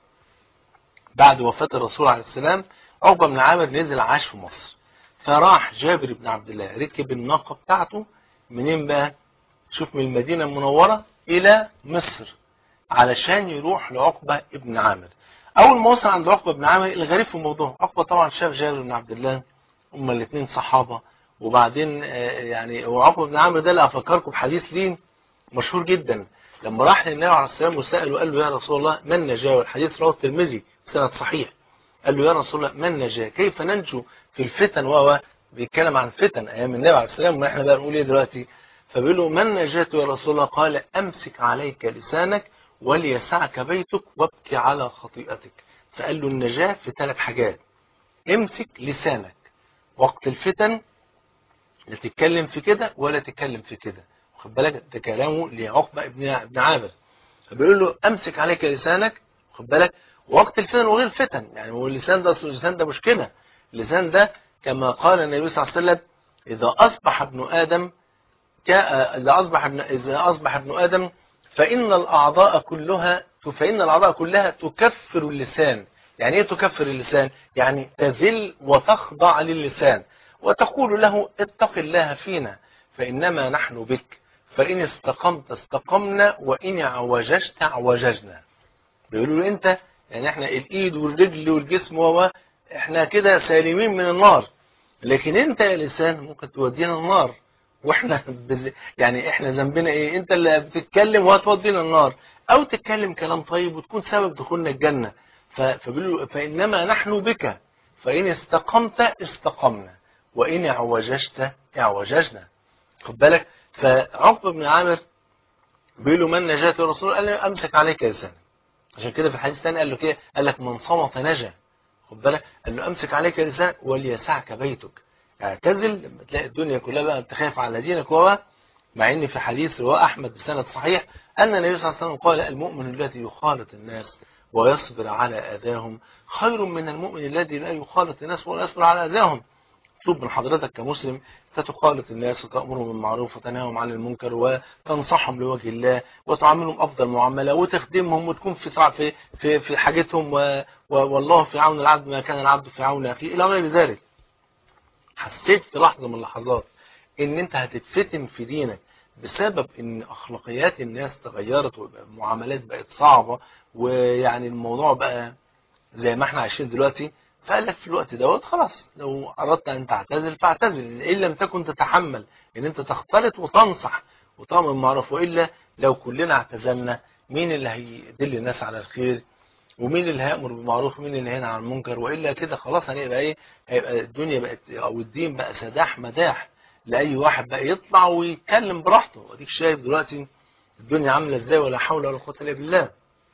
بعد وفاة الرسول عليه السلام عقبة بن عامر نزل عاش في مصر فراح جابر بن عبد الله ركب الناقة بتاعته منين بقى شوف من المدينة المنورة إلى مصر علشان يروح لعقبة ابن عامر أول ما وصل عند عقبة بن عامر الغريب في الموضوع عقبة طبعا شاف جابر بن عبد الله هما الاثنين صحابة وبعدين آه، يعني هو عقبة بن عامر ده اللي أفكركم بحديث ليه مشهور جدا لما راح للنبي عليه السلام وسأل وقال له يا رسول الله من نجا والحديث رواه الترمذي سند صحيح قال له يا رسول الله من نجا كيف ننجو في الفتن وهو بيتكلم عن فتن ايام النبي عليه السلام واحنا بقى نقول ايه دلوقتي فبيقول له من نجاته يا رسول الله قال امسك عليك لسانك وليسعك بيتك وابكي على خطيئتك فقال له النجاة في ثلاث حاجات امسك لسانك وقت الفتن لا تتكلم في كده ولا تتكلم في كده واخد بالك ده كلامه لعقبه ابن ابن عامر فبيقول له امسك عليك لسانك واخد بالك وقت الفتن وغير الفتن يعني هو اللسان ده أصل اللسان ده مشكله اللسان ده كما قال النبي صلى الله عليه وسلم اذا اصبح ابن ادم كا- اذا اصبح ابن اذا اصبح ابن ادم فان الاعضاء كلها فان الاعضاء كلها تكفر اللسان يعني ايه تكفر اللسان يعني تذل وتخضع للسان وتقول له اتق الله فينا فانما نحن بك فان استقمت استقمنا وان اعوججت اعوججنا بيقولوا له انت يعني احنا الايد والرجل والجسم و احنا كده سالمين من النار لكن انت يا لسان ممكن تودينا النار واحنا بز... يعني احنا ذنبنا ايه انت اللي بتتكلم وهتودينا النار او تتكلم كلام طيب وتكون سبب دخولنا الجنه ف... فبيقولوا فانما نحن بك فان استقمت استقمنا وان اعوججت اعوججنا خد بالك فعقبه بن عامر بيقول له من نجاة يا رسول الله قال له امسك عليك لسانك عشان كده في الحديث الثاني قال له كده قال لك من صمت نجا خد بالك قال له امسك عليك لسانك وليسعك بيتك اعتزل لما تلاقي الدنيا كلها بقى تخاف على دينك و مع ان في حديث رواه احمد بسند صحيح ان النبي صلى الله عليه وسلم قال المؤمن الذي يخالط الناس ويصبر على اذاهم خير من المؤمن الذي لا يخالط الناس ولا يصبر على اذاهم مطلوب من حضرتك كمسلم تتخالط الناس وتأمرهم بالمعروف وتنهاهم عن المنكر وتنصحهم لوجه الله وتعاملهم أفضل معاملة وتخدمهم وتكون في صع- في في, في حاجتهم و و والله في عون العبد ما كان العبد في عون أخيه إلى غير ذلك. حسيت في لحظة من اللحظات إن أنت هتتفتن في دينك بسبب إن أخلاقيات الناس تغيرت والمعاملات بقت صعبة ويعني الموضوع بقى زي ما احنا عايشين دلوقتي فقال لك في الوقت دوت خلاص لو اردت ان تعتزل فاعتزل ان لم تكن تتحمل ان انت تختلط وتنصح وتامر بالمعروف والا لو كلنا اعتزلنا مين اللي هيدل الناس على الخير ومين اللي هيامر بالمعروف ومين اللي هينهى عن المنكر والا كده خلاص هنبقى ايه هيبقى الدنيا بقت او الدين بقى سداح مداح لاي واحد بقى يطلع ويتكلم براحته واديك شايف دلوقتي الدنيا عامله ازاي ولا حول ولا قوه الا بالله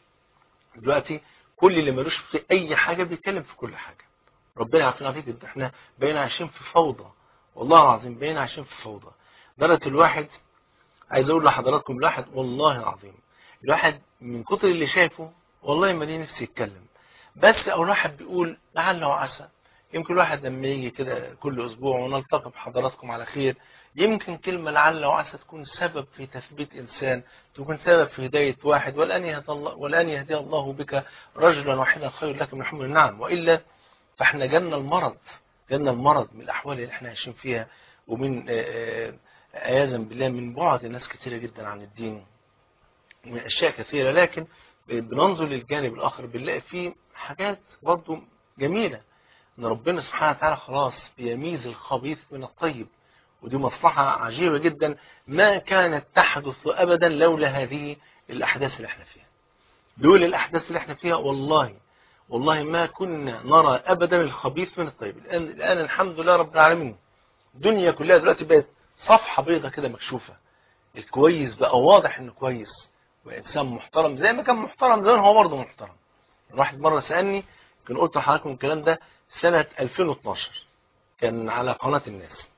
دلوقتي كل اللي ملوش في اي حاجه بيتكلم في كل حاجه ربنا يعافينا فيك إن احنا بقينا عايشين في فوضى والله العظيم بقينا عايشين في فوضى درجه الواحد عايز اقول لحضراتكم الواحد والله العظيم الواحد من كتر اللي شايفه والله ما ليه نفسي يتكلم بس او الواحد بيقول لعل وعسى يمكن الواحد لما يجي كده كل اسبوع ونلتقي بحضراتكم على خير يمكن كلمة لعل وعسى تكون سبب في تثبيت إنسان تكون سبب في هداية واحد والآن يهدي الله, والآن يهدي الله بك رجلا واحدا خير لك من حمل النعم وإلا فإحنا جالنا المرض جالنا المرض من الأحوال اللي إحنا عايشين فيها ومن آه، آه، عياذا بالله من بعد ناس كثيرة جدا عن الدين من أشياء كثيرة لكن بننظر للجانب الآخر بنلاقي فيه حاجات برضو جميلة إن ربنا سبحانه وتعالى خلاص بيميز الخبيث من الطيب ودي مصلحة عجيبة جدا ما كانت تحدث أبدا لولا هذه الأحداث اللي احنا فيها دول الأحداث اللي احنا فيها والله والله ما كنا نرى أبدا الخبيث من الطيب الآن, الآن الحمد لله رب العالمين الدنيا كلها دلوقتي بقت صفحة بيضة كده مكشوفة الكويس بقى واضح انه كويس وانسان محترم زي ما كان محترم زمان هو برضه محترم واحد مرة سألني كان قلت لحضراتكم الكلام ده سنة 2012 كان على قناة الناس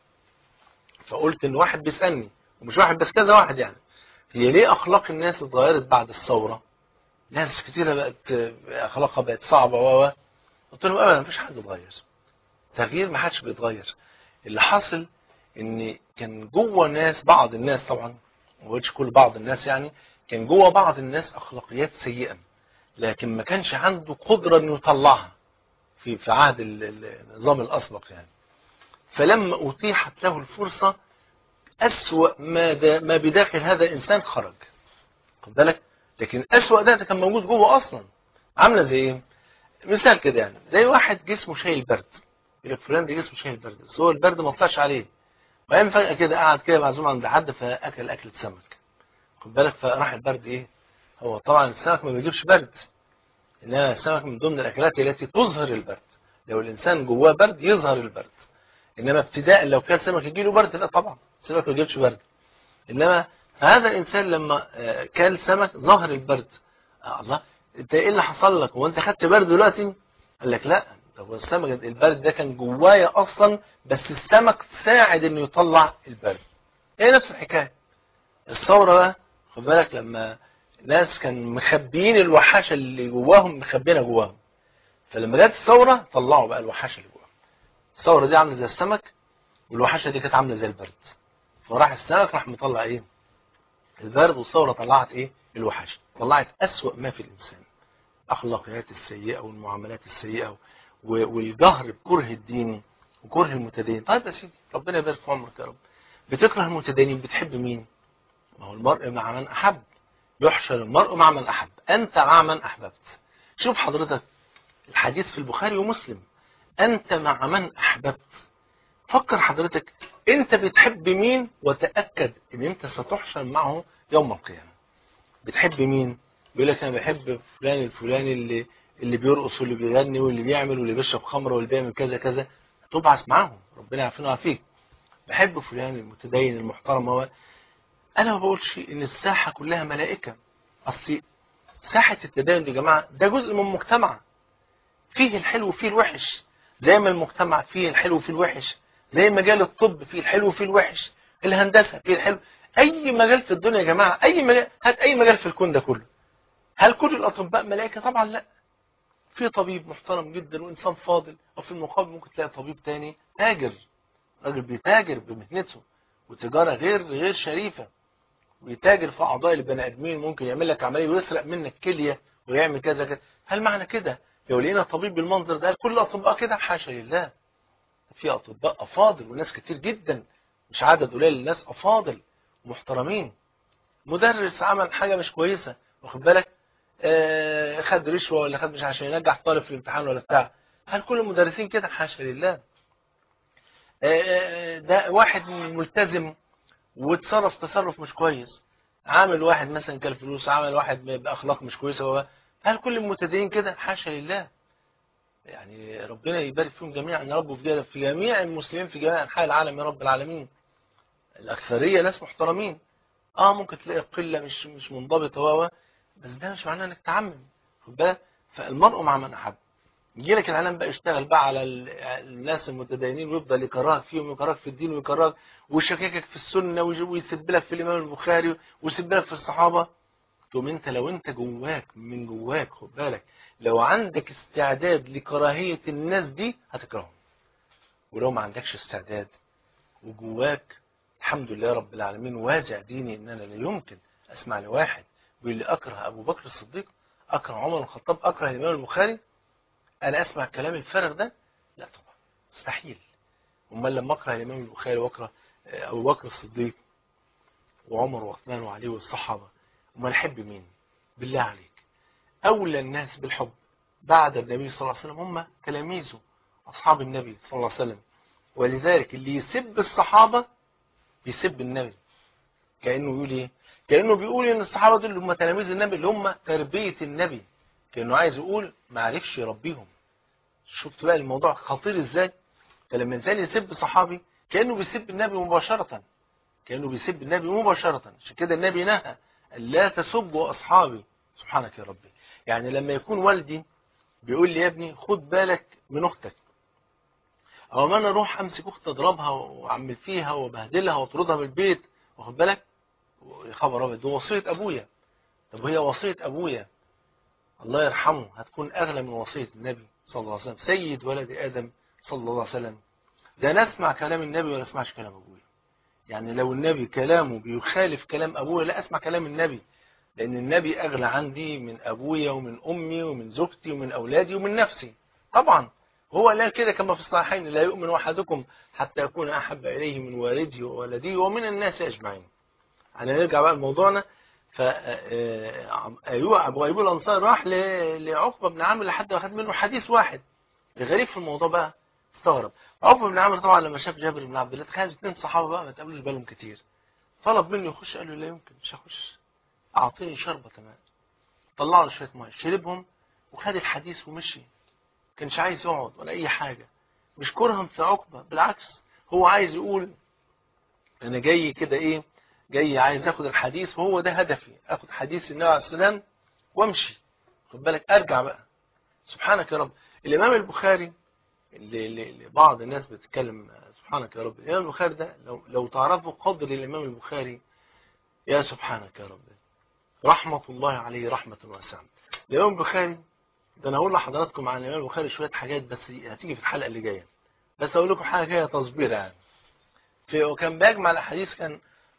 فقلت ان واحد بيسألني ومش واحد بس كذا واحد يعني هي ليه اخلاق الناس اتغيرت بعد الثورة ناس كتيرة بقت اخلاقها بقت صعبة و و. قلت لهم ابدا مفيش حد اتغير تغيير ما حدش بيتغير اللي حاصل ان كان جوه الناس بعض الناس طبعا ما قلتش كل بعض الناس يعني كان جوه بعض الناس اخلاقيات سيئة لكن ما كانش عنده قدرة انه يطلعها في في عهد ال- ال- النظام الاسبق يعني فلما اتيحت له الفرصة أسوأ ما, دا ما بداخل هذا الإنسان خرج خد بالك لكن أسوأ ده, ده كان موجود جوه أصلا عاملة زي إيه مثال كده يعني زي واحد جسمه شايل برد يقول لك فلان ده جسمه شايل برد بس هو البرد ما طلعش عليه وقام فجأة كده قعد كده معزوم عند حد فأكل أكلة سمك خد بالك فراح البرد إيه هو طبعا السمك ما بيجيبش برد إنما السمك من ضمن الأكلات التي تظهر البرد لو الإنسان جواه برد يظهر البرد انما ابتداء لو كان سمك يجي له برد لا طبعا السمك ما يجيبش برد انما هذا الانسان لما آه، كان سمك ظهر البرد آه الله انت ايه اللي حصل لك هو انت خدت برد دلوقتي قال لك لا طب هو السمك البرد ده كان جوايا اصلا بس السمك ساعد انه يطلع البرد هي نفس الحكايه الثوره بقى خد بالك لما ناس كان مخبيين الوحاشه اللي جواهم مخبينها جواهم فلما جت الثوره طلعوا بقى الوحاشه اللي جواهم الثوره دي عامله زي السمك والوحشه دي كانت عامله زي البرد فراح السمك راح مطلع ايه البرد والثوره طلعت ايه الوحشه طلعت اسوأ ما في الانسان اخلاقيات السيئه والمعاملات السيئه و- والجهر بكره الدين وكره المتدين طيب يا سيدي ربنا يبارك في عمرك يا رب بتكره المتدينين بتحب مين ما هو المرء مع من احب يحشر المرء مع من احب انت مع من احببت شوف حضرتك الحديث في البخاري ومسلم انت مع من احببت فكر حضرتك انت بتحب مين وتأكد ان انت ستحشر معه يوم القيامة بتحب مين بيقول لك انا بحب فلان الفلاني اللي اللي بيرقص واللي بيغني واللي بيعمل واللي بيشرب خمره واللي بيعمل كذا كذا تبعث معاهم ربنا يعافينا ويعافيك بحب فلان المتدين المحترم هو انا ما بقولش ان الساحه كلها ملائكه اصل ساحه التدين دي يا جماعه ده جزء من مجتمع فيه الحلو وفيه الوحش زي ما المجتمع فيه الحلو وفيه الوحش زي مجال الطب فيه الحلو وفيه الوحش الهندسه فيه الحلو اي مجال في الدنيا يا جماعه اي مجال هات اي مجال في الكون ده كله هل كل الاطباء ملائكه طبعا لا في طبيب محترم جدا وانسان فاضل وفي المقابل ممكن تلاقي طبيب تاني تاجر راجل بيتاجر بمهنته وتجاره غير غير شريفه ويتاجر في اعضاء البني ادمين ممكن يعمل لك عمليه ويسرق منك كليه ويعمل كذا كذا هل معنى كده لو لقينا طبيب بالمنظر ده هل كل الاطباء كده حاشا لله في اطباء افاضل وناس كتير جدا مش عدد قليل الناس افاضل ومحترمين مدرس عمل حاجه مش كويسه واخد بالك آه خد رشوه ولا خد مش عشان ينجح طالب في الامتحان ولا بتاع هل كل المدرسين كده حاشا لله آه ده واحد ملتزم وتصرف تصرف مش كويس عامل واحد مثلا كان فلوس عامل واحد باخلاق مش كويسه هو هل كل المتدينين كده حاشا لله يعني ربنا يبارك فيهم جميعا يا رب في في جميع المسلمين في جميع انحاء العالم يا رب العالمين الاكثريه ناس محترمين اه ممكن تلاقي قله مش مش منضبطه و بس ده مش معناه انك تعمم خد بالك فالمرء مع من احب يجي لك الاعلام بقى يشتغل بقى على ال- الناس المتدينين ويفضل يكرهك فيهم ويكرهك في الدين ويكرهك ويشككك في السنه ويج- ويسب لك في الامام البخاري ويسب لك في الصحابه تقوم انت لو انت جواك من جواك خد بالك لو عندك استعداد لكراهيه الناس دي هتكرههم ولو ما عندكش استعداد وجواك الحمد لله رب العالمين وازع ديني ان انا لا يمكن اسمع لواحد بيقول لي اكره ابو بكر الصديق اكره عمر بن الخطاب اكره الامام البخاري انا اسمع الكلام الفارغ ده لا طبعا مستحيل امال لما اكره الامام البخاري واكره آه، ابو بكر الصديق وعمر وعثمان وعلي والصحابه امال احب مين بالله عليك اولى الناس بالحب بعد النبي صلى الله عليه وسلم هم تلاميذه اصحاب النبي صلى الله عليه وسلم ولذلك اللي يسب الصحابه بيسب النبي كانه يقول ايه كانه بيقول ان الصحابه دول اللي هم تلاميذ النبي اللي هم تربيه النبي كانه عايز يقول ما عرفش يربيهم شفت بقى الموضوع خطير ازاي فلما الانسان يسب صحابي كانه بيسب النبي مباشره كانه بيسب النبي مباشره عشان كده النبي نهى لا تسبوا اصحابي سبحانك يا ربي يعني لما يكون والدي بيقول لي يا ابني خد بالك من اختك او ما انا اروح امسك اختي اضربها واعمل فيها وبهدلها واطردها من البيت واخد بالك يا خبر ابيض دي وصيه ابويا طب هي وصيه ابويا الله يرحمه هتكون اغلى من وصيه النبي صلى الله عليه وسلم سيد ولد ادم صلى الله عليه وسلم ده نسمع كلام النبي ولا اسمعش كلام ابويا يعني لو النبي كلامه بيخالف كلام ابويا لا اسمع كلام النبي لان النبي اغلى عندي من ابويا ومن امي ومن زوجتي ومن اولادي ومن نفسي طبعا هو قال كده كما في الصحيحين لا يؤمن احدكم حتى يكون احب اليه من والده وولده ومن الناس اجمعين على نرجع بقى لموضوعنا ف ايوب ابو ايوب الانصاري راح ل- لعقبه بن عامر لحد ما خد منه حديث واحد الغريب في الموضوع بقى استغرب عقبه بن عامر طبعا لما شاف جابر بن عبد الله تخيل اثنين صحابه بقى ما تقابلوش بالهم كتير طلب منه يخش قال له لا يمكن مش هخش اعطيني شربة تمام طلع له شويه ميه شربهم وخد الحديث ومشي كانش عايز يقعد ولا اي حاجه مش كرها في عقبه بالعكس هو عايز يقول انا جاي كده ايه جاي عايز اخد الحديث وهو ده هدفي اخد حديث النبي عليه السلام وامشي خد بالك ارجع بقى سبحانك يا رب الامام البخاري اللي, اللي اللي بعض الناس بتتكلم سبحانك يا رب الامام البخاري ده لو لو تعرفوا قدر الامام البخاري يا سبحانك يا رب رحمة الله عليه رحمة واسعة الامام البخاري ده انا هقول لحضراتكم عن الامام البخاري شوية حاجات بس هتيجي في الحلقة اللي جاية بس اقول لكم حاجة كده تصبير يعني في وكان بيجمع الحديث كان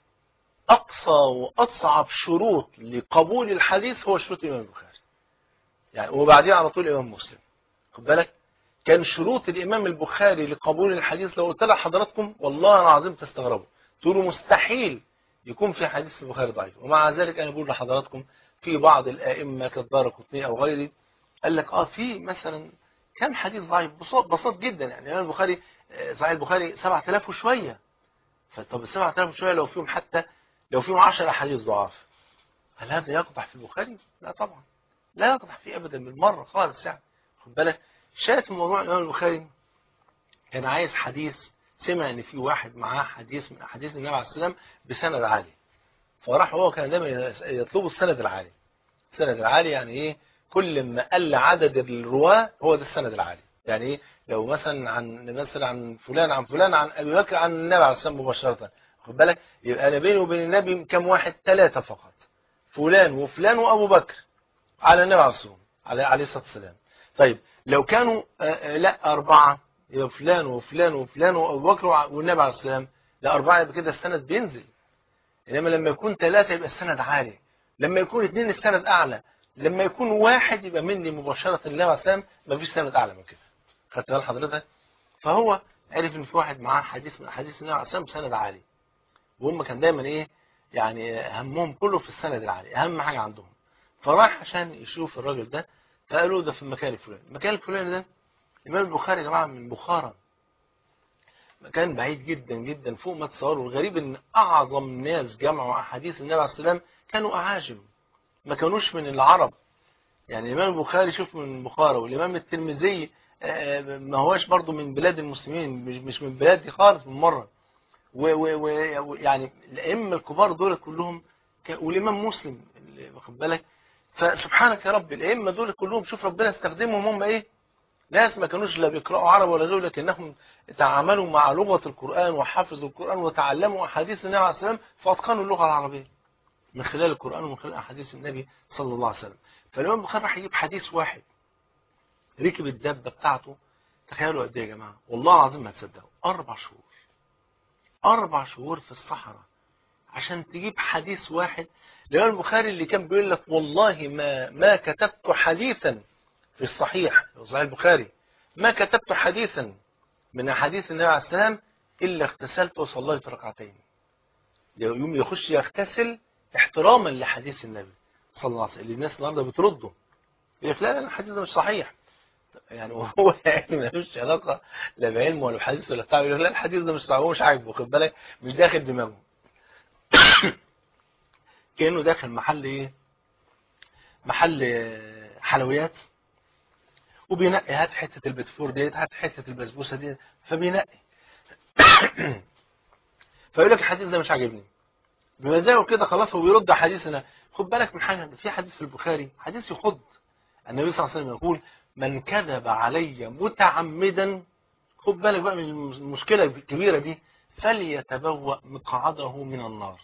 أقصى وأصعب شروط لقبول الحديث هو شروط الإمام البخاري يعني وبعدين على طول الإمام مسلم خد بالك كان شروط الإمام البخاري لقبول الحديث لو قلت لحضراتكم والله العظيم تستغربوا تقولوا مستحيل يكون في حديث في البخاري ضعيف ومع ذلك أنا بقول لحضراتكم في بعض الآئمة كالدار قطني أو غيري قال لك اه في مثلا كم حديث ضعيف بسيط بسيط جدا يعني الإمام البخاري آه، صحيح البخاري 7000 وشوية فطب ال 7000 وشوية لو فيهم حتى لو فيهم 10 أحاديث ضعاف هل هذا يقطع في البخاري؟ لا طبعا لا يقطع فيه أبدا بالمرة خالص يعني خد بالك شاهد في موضوع الإمام البخاري كان عايز حديث سمع إن في واحد معاه حديث من أحاديث النبي عليه السلام بسند عالي فراح هو كان دايما يطلب السند العالي السند العالي يعني إيه كل ما قل عدد الرواة هو ده السند العالي يعني إيه لو مثلا عن مثلا عن فلان عن فلان عن أبي بكر عن النبي عليه السلام مباشرة خد بالك يبقى أنا بيني وبين النبي كم واحد ثلاثة فقط فلان وفلان وأبو بكر على النبي عليه الصلاة عليه عليه الصلاة والسلام طيب لو كانوا آه، آه، لا أربعة يبقى فلان وفلان وفلان وأبو بكر وع- والنبي عليه السلام لا أربعة يبقى كده السند بينزل إنما لما يكون ثلاثة يبقى السند عالي لما يكون اثنين السند أعلى لما يكون واحد يبقى مني مباشرة النبي عليه السلام مفيش سند أعلى من كده خدت بال حضرتك فهو عرف ان في واحد معاه حديث من احاديث النبي عليه السلام بسند عالي وهم كان دايما ايه يعني همهم كله في السند العالي اهم حاجه عندهم فراح عشان يشوف الراجل ده فقالوا ده في المكان الفلاني المكان الفلاني ده الامام البخاري يا جماعه من بخارى مكان بعيد جدا جدا فوق ما تصوروا الغريب ان اعظم ناس جمعوا احاديث النبي عليه السلام كانوا اعاجم ما كانوش من العرب يعني الامام البخاري شوف من بخارى والامام الترمذي آه، ما هوش برضو من بلاد المسلمين مش مش من بلاد دي خالص من مره ويعني الائمه الكبار دول كلهم ك- والامام مسلم اللي واخد بالك فسبحانك يا رب الائمه دول كلهم شوف ربنا استخدمهم هم ايه ناس ما كانوش لا بيقرأوا عرب ولا غيره لكنهم تعاملوا مع لغة القرآن وحفظوا القرآن وتعلموا أحاديث النبي عليه السلام فأتقنوا اللغة العربية من خلال القرآن ومن خلال أحاديث النبي صلى الله عليه وسلم فالإمام البخاري راح يجيب حديث واحد ركب الدابة بتاعته تخيلوا قد إيه يا جماعة والله العظيم ما تصدقوا أربع شهور أربع شهور في الصحراء عشان تجيب حديث واحد الإمام البخاري اللي كان بيقول لك والله ما ما كتبت حديثا في الصحيح في صحيح البخاري ما كتبت حديثا من أحاديث النبي عليه السلام إلا اغتسلت وصليت ركعتين يوم يخش يغتسل احتراما لحديث النبي صلى الله عليه وسلم اللي الناس النهارده بترده يقول لك لا لا الحديث ده مش صحيح يعني وهو يعني ملوش علاقه لا بعلم ولا بحديث ولا بتاع يقول لك لا الحديث ده مش صحيح هو مش عاجبه خد بالك مش داخل دماغه كانه داخل محل ايه محل آه، حلويات وبينقي هات حته البتفور ديت هات حته البسبوسه ديت فبينقي فيقول لك الحديث ده مش عاجبني بمزاجه كده خلاص هو بيرد على حديثنا خد بالك من حاجه في حديث في البخاري حديث يخض النبي صلى الله عليه وسلم يقول من كذب علي متعمدا خد بالك بقى من المشكله الكبيره دي فليتبوأ مقعده من النار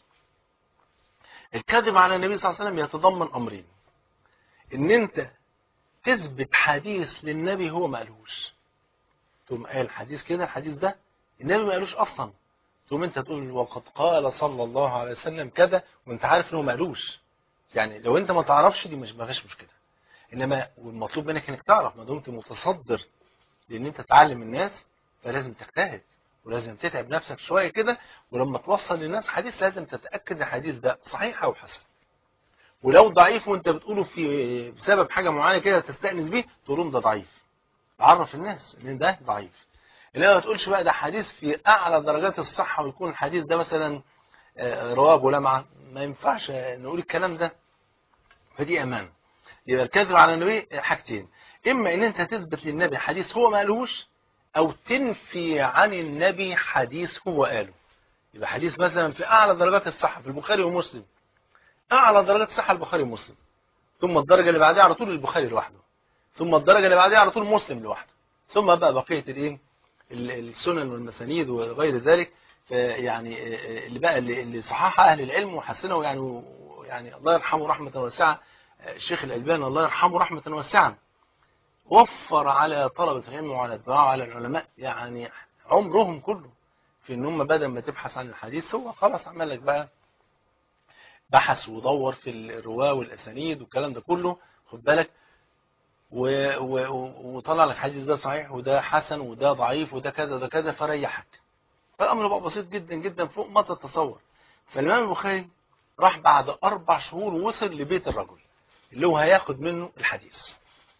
الكذب على النبي صلى الله عليه وسلم يتضمن امرين ان انت تثبت حديث للنبي هو ما قالهوش تقوم قال الحديث كده الحديث ده النبي ما قالوش اصلا تقوم انت تقول وقد قال صلى الله عليه وسلم كذا وانت عارف انه ما قالوش يعني لو انت ما تعرفش دي مش ما فيش مشكله انما والمطلوب منك انك تعرف ما دمت متصدر لان انت تعلم الناس فلازم تجتهد ولازم تتعب نفسك شويه كده ولما توصل للناس حديث لازم تتاكد ان الحديث ده صحيح او حسن ولو ضعيف وانت بتقوله في بسبب حاجه معينه كده تستانس بيه تقول لهم ده ضعيف عرف الناس ان ده ضعيف انما ما تقولش بقى ده حديث في اعلى درجات الصحه ويكون الحديث ده مثلا آه، رواه ابو لمعه ما ينفعش نقول الكلام ده فدي امانه يبقى الكذب على النبي حاجتين اما ان انت تثبت للنبي حديث هو ما قالهوش او تنفي عن النبي حديث هو قاله يبقى حديث مثلا في اعلى درجات الصحه في البخاري ومسلم اعلى درجات الصحه البخاري ومسلم ثم الدرجه اللي بعدها على طول البخاري لوحده ثم الدرجه اللي بعدها على طول مسلم لوحده ثم بقى بقيه الايه ال- السنن والمسانيد وغير ذلك ف- يعني آه، اللي بقى اللي اللي صححها اهل العلم وحسنه يعني و- يعني الله يرحمه رحمه واسعه آه، الشيخ الالباني الله يرحمه رحمه واسعه وفر على طلبه العلم وعلى الدعاء وعلى العلماء يعني عمرهم كله في ان هم بدل ما تبحث عن الحديث هو خلاص عمل لك بقى بحث ودور في الرواه والاسانيد والكلام ده كله خد بالك و- و- وطلع لك حديث ده صحيح وده حسن وده ضعيف وده كذا وده كذا فريحك فالامر بقى بسيط جدا جدا فوق ما تتصور فالامام البخاري راح بعد اربع شهور وصل لبيت الرجل اللي هو هياخد منه الحديث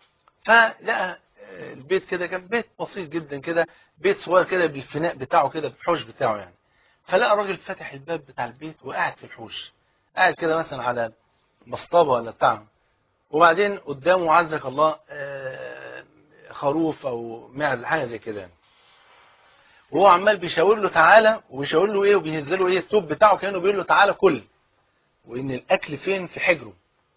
فلقى آه، البيت كده كان بيت بسيط جدا كده بيت صغير كده بالفناء بتاعه كده بالحوش بتاعه يعني فلقى الراجل فاتح الباب بتاع البيت وقاعد في الحوش قاعد كده مثلا على مصطبه ولا بتاع وبعدين قدامه عزك الله آه، خروف او معز حاجه زي كده يعني. وهو عمال بيشاور له تعالى وبيشاور له ايه وبيهز له ايه التوب بتاعه كانه بيقول له تعالى كل وان الاكل فين في حجره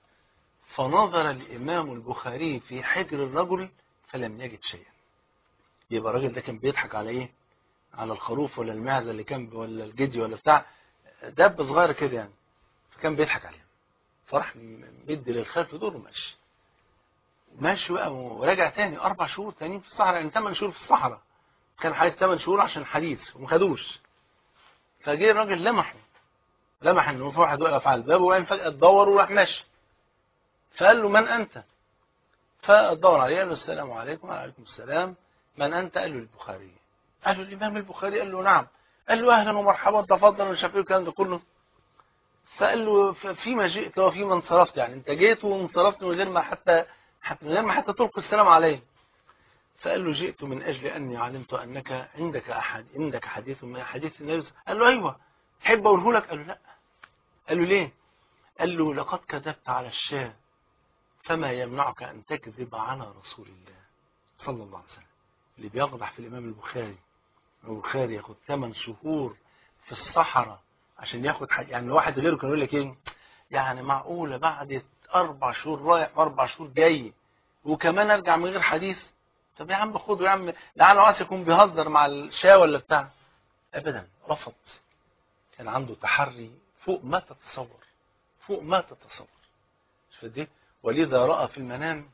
فنظر الامام البخاري في حجر الرجل فلم يجد شيئا يبقى الراجل ده كان بيضحك على ايه على الخروف ولا المعزه اللي كان ولا الجدي ولا بتاع دب صغير كده يعني فكان بيضحك عليه فراح مدي للخلف دول وماشي ماشي بقى ورجع تاني اربع شهور تانيين في الصحراء يعني ثمان شهور في الصحراء كان حوالي ثمان شهور عشان حديث وما خدوش فجه الراجل لمحه لمح ان في واحد واقف على الباب وقام فجاه اتدور وراح ماشي فقال له من انت؟ فدور عليه قال له السلام عليكم وعليكم السلام من انت؟ قال له البخاري قال له الامام البخاري قال له نعم قال له اهلا ومرحبا تفضل ومش عارف ايه الكلام ده كله فقال له ف- فيما جئت وفيما انصرفت يعني انت جيت وانصرفت من غير ما حتى حتى من غير ما حتى تلقي السلام عليه فقال له جئت من اجل اني علمت انك عندك احد عندك حديث من حديث النبي صلى الله عليه وسلم. قال له ايوه تحب اقوله لك قال له لا قال له ليه قال له لقد كذبت على الشاه فما يمنعك ان تكذب على رسول الله صلى الله عليه وسلم اللي بيقضح في الامام البخاري البخاري ياخد 8 شهور في الصحراء عشان ياخد حاجة يعني واحد غيره كان يقول لك ايه يعني معقولة بعد أربع شهور رايح وأربع شهور جاي وكمان أرجع من غير حديث طب يا عم خده يا عم لعله عايز يكون بيهزر مع الشاة ولا بتاع أبدا رفض كان عنده تحري فوق ما تتصور فوق ما تتصور شوف دي ولذا رأى في المنام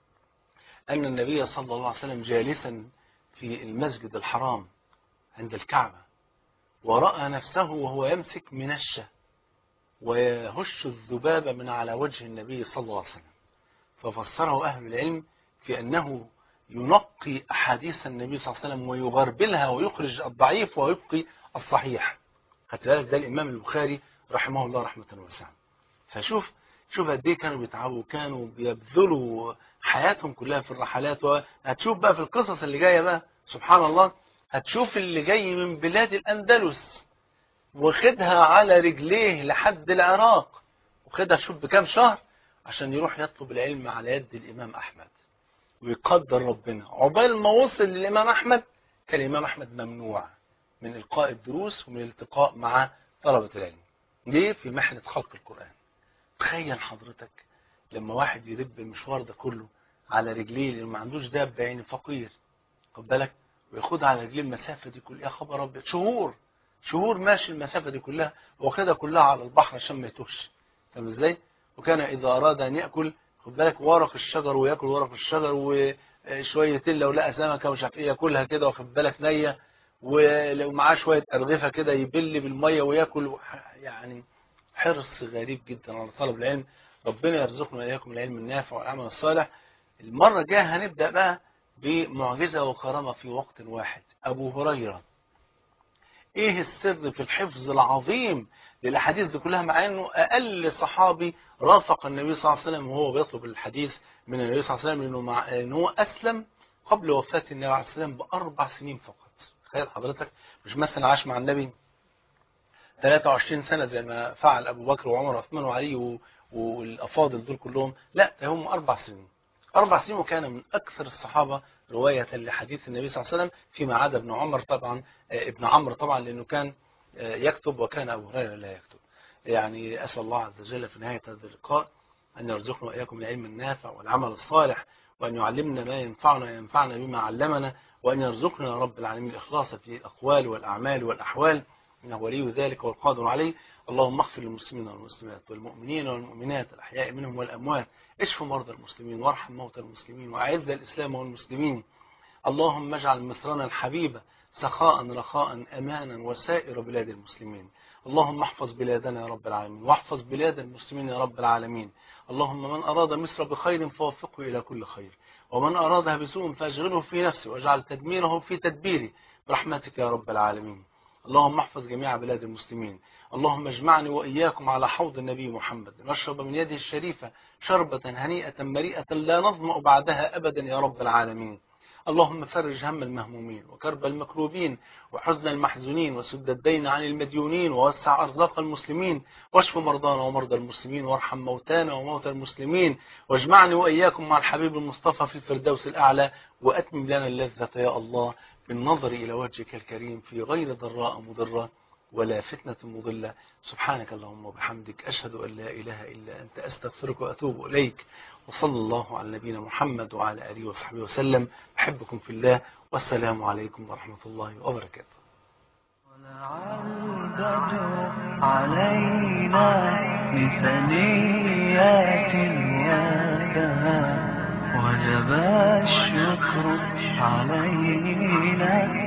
أن النبي صلى الله عليه وسلم جالسا في المسجد الحرام عند الكعبة ورأى نفسه وهو يمسك منشة ويهش الذباب من على وجه النبي صلى الله عليه وسلم ففسره أهل العلم في أنه ينقي أحاديث النبي صلى الله عليه وسلم ويغربلها ويخرج الضعيف ويبقي الصحيح خدت بالك ده الإمام البخاري رحمه الله رحمة واسعة فشوف شوف قد ايه كانوا بيتعبوا كانوا بيبذلوا حياتهم كلها في الرحلات وهتشوف بقى في القصص اللي جايه بقى سبحان الله هتشوف اللي جاي من بلاد الأندلس واخدها على رجليه لحد العراق وخدها شوف بكام شهر عشان يروح يطلب العلم على يد الإمام أحمد ويقدر ربنا عقبال ما وصل للإمام أحمد كان الإمام أحمد ممنوع من إلقاء الدروس ومن الالتقاء مع طلبة العلم ليه في محنة خلق القرآن تخيل حضرتك لما واحد يدب المشوار ده كله على رجليه لأنه ما عندوش دابة يعني فقير خد بالك وياخدها على رجليه المسافة دي كلها يا خبر أبيض شهور شهور ماشي المسافة دي كلها واخدها كلها على البحر عشان ما يتوهش فاهم ازاي؟ وكان إذا أراد أن يأكل خد بالك ورق الشجر وياكل ورق الشجر وشوية تلة ولقى سمكة ومش عارف ايه ياكلها كده واخد بالك نية ولو معاه شوية أرغفة كده يبل بالمية وياكل يعني حرص غريب جدا على طلب العلم ربنا يرزقنا وإياكم العلم النافع والعمل الصالح المرة الجاية هنبدأ بقى بمعجزة وكرامة في وقت واحد أبو هريرة ايه السر في الحفظ العظيم للاحاديث دي كلها مع انه اقل صحابي رافق النبي صلى الله عليه وسلم وهو بيطلب الحديث من النبي صلى الله عليه وسلم لانه مع ان هو اسلم قبل وفاه النبي عليه الصلاه والسلام باربع سنين فقط تخيل حضرتك مش مثلا عاش مع النبي 23 سنه زي ما فعل ابو بكر وعمر وعثمان وعلي والافاضل دول كلهم لا ده هم اربع سنين اربع سنين وكان من اكثر الصحابه رواية لحديث النبي صلى الله عليه وسلم فيما عدا ابن عمر طبعا ابن عمرو طبعا لأنه كان يكتب وكان أبو هريرة لا يكتب يعني أسأل الله عز وجل في نهاية هذا اللقاء أن يرزقنا وإياكم العلم النافع والعمل الصالح وأن يعلمنا ما ينفعنا وينفعنا بما علمنا وأن يرزقنا يا رب العالمين الإخلاص في الأقوال والأعمال والأحوال إنه ولي ذلك والقادر عليه اللهم اغفر للمسلمين والمسلمات والمؤمنين والمؤمنات الأحياء منهم والأموات اشف مرضى المسلمين وارحم موتى المسلمين وأعز الإسلام والمسلمين اللهم اجعل مصرنا الحبيبة سخاء رخاء أمانا وسائر بلاد المسلمين اللهم احفظ بلادنا يا رب العالمين واحفظ بلاد المسلمين يا رب العالمين اللهم من أراد مصر بخير فوفقه إلى كل خير ومن أرادها بسوء فأشغله في نفسه واجعل تدميره في تدبيره برحمتك يا رب العالمين اللهم احفظ جميع بلاد المسلمين اللهم اجمعني وإياكم على حوض النبي محمد نشرب من يده الشريفة شربة هنيئة مريئة لا نظمأ بعدها أبدا يا رب العالمين اللهم فرج هم المهمومين وكرب المكروبين وحزن المحزونين وسد الدين عن المديونين ووسع أرزاق المسلمين واشف مرضانا ومرضى المسلمين وارحم موتانا وموتى المسلمين واجمعني وإياكم مع الحبيب المصطفى في الفردوس الأعلى وأتمم لنا اللذة يا الله بالنظر إلى وجهك الكريم في غير ضراء مضرة ولا فتنة مضلة سبحانك اللهم وبحمدك أشهد أن لا إله إلا أنت أستغفرك وأتوب إليك وصلى الله على نبينا محمد وعلى آله وصحبه وسلم أحبكم في الله والسلام عليكم ورحمة الله وبركاته طلع البدر علينا بثنيات الوداع وجب الشكر علينا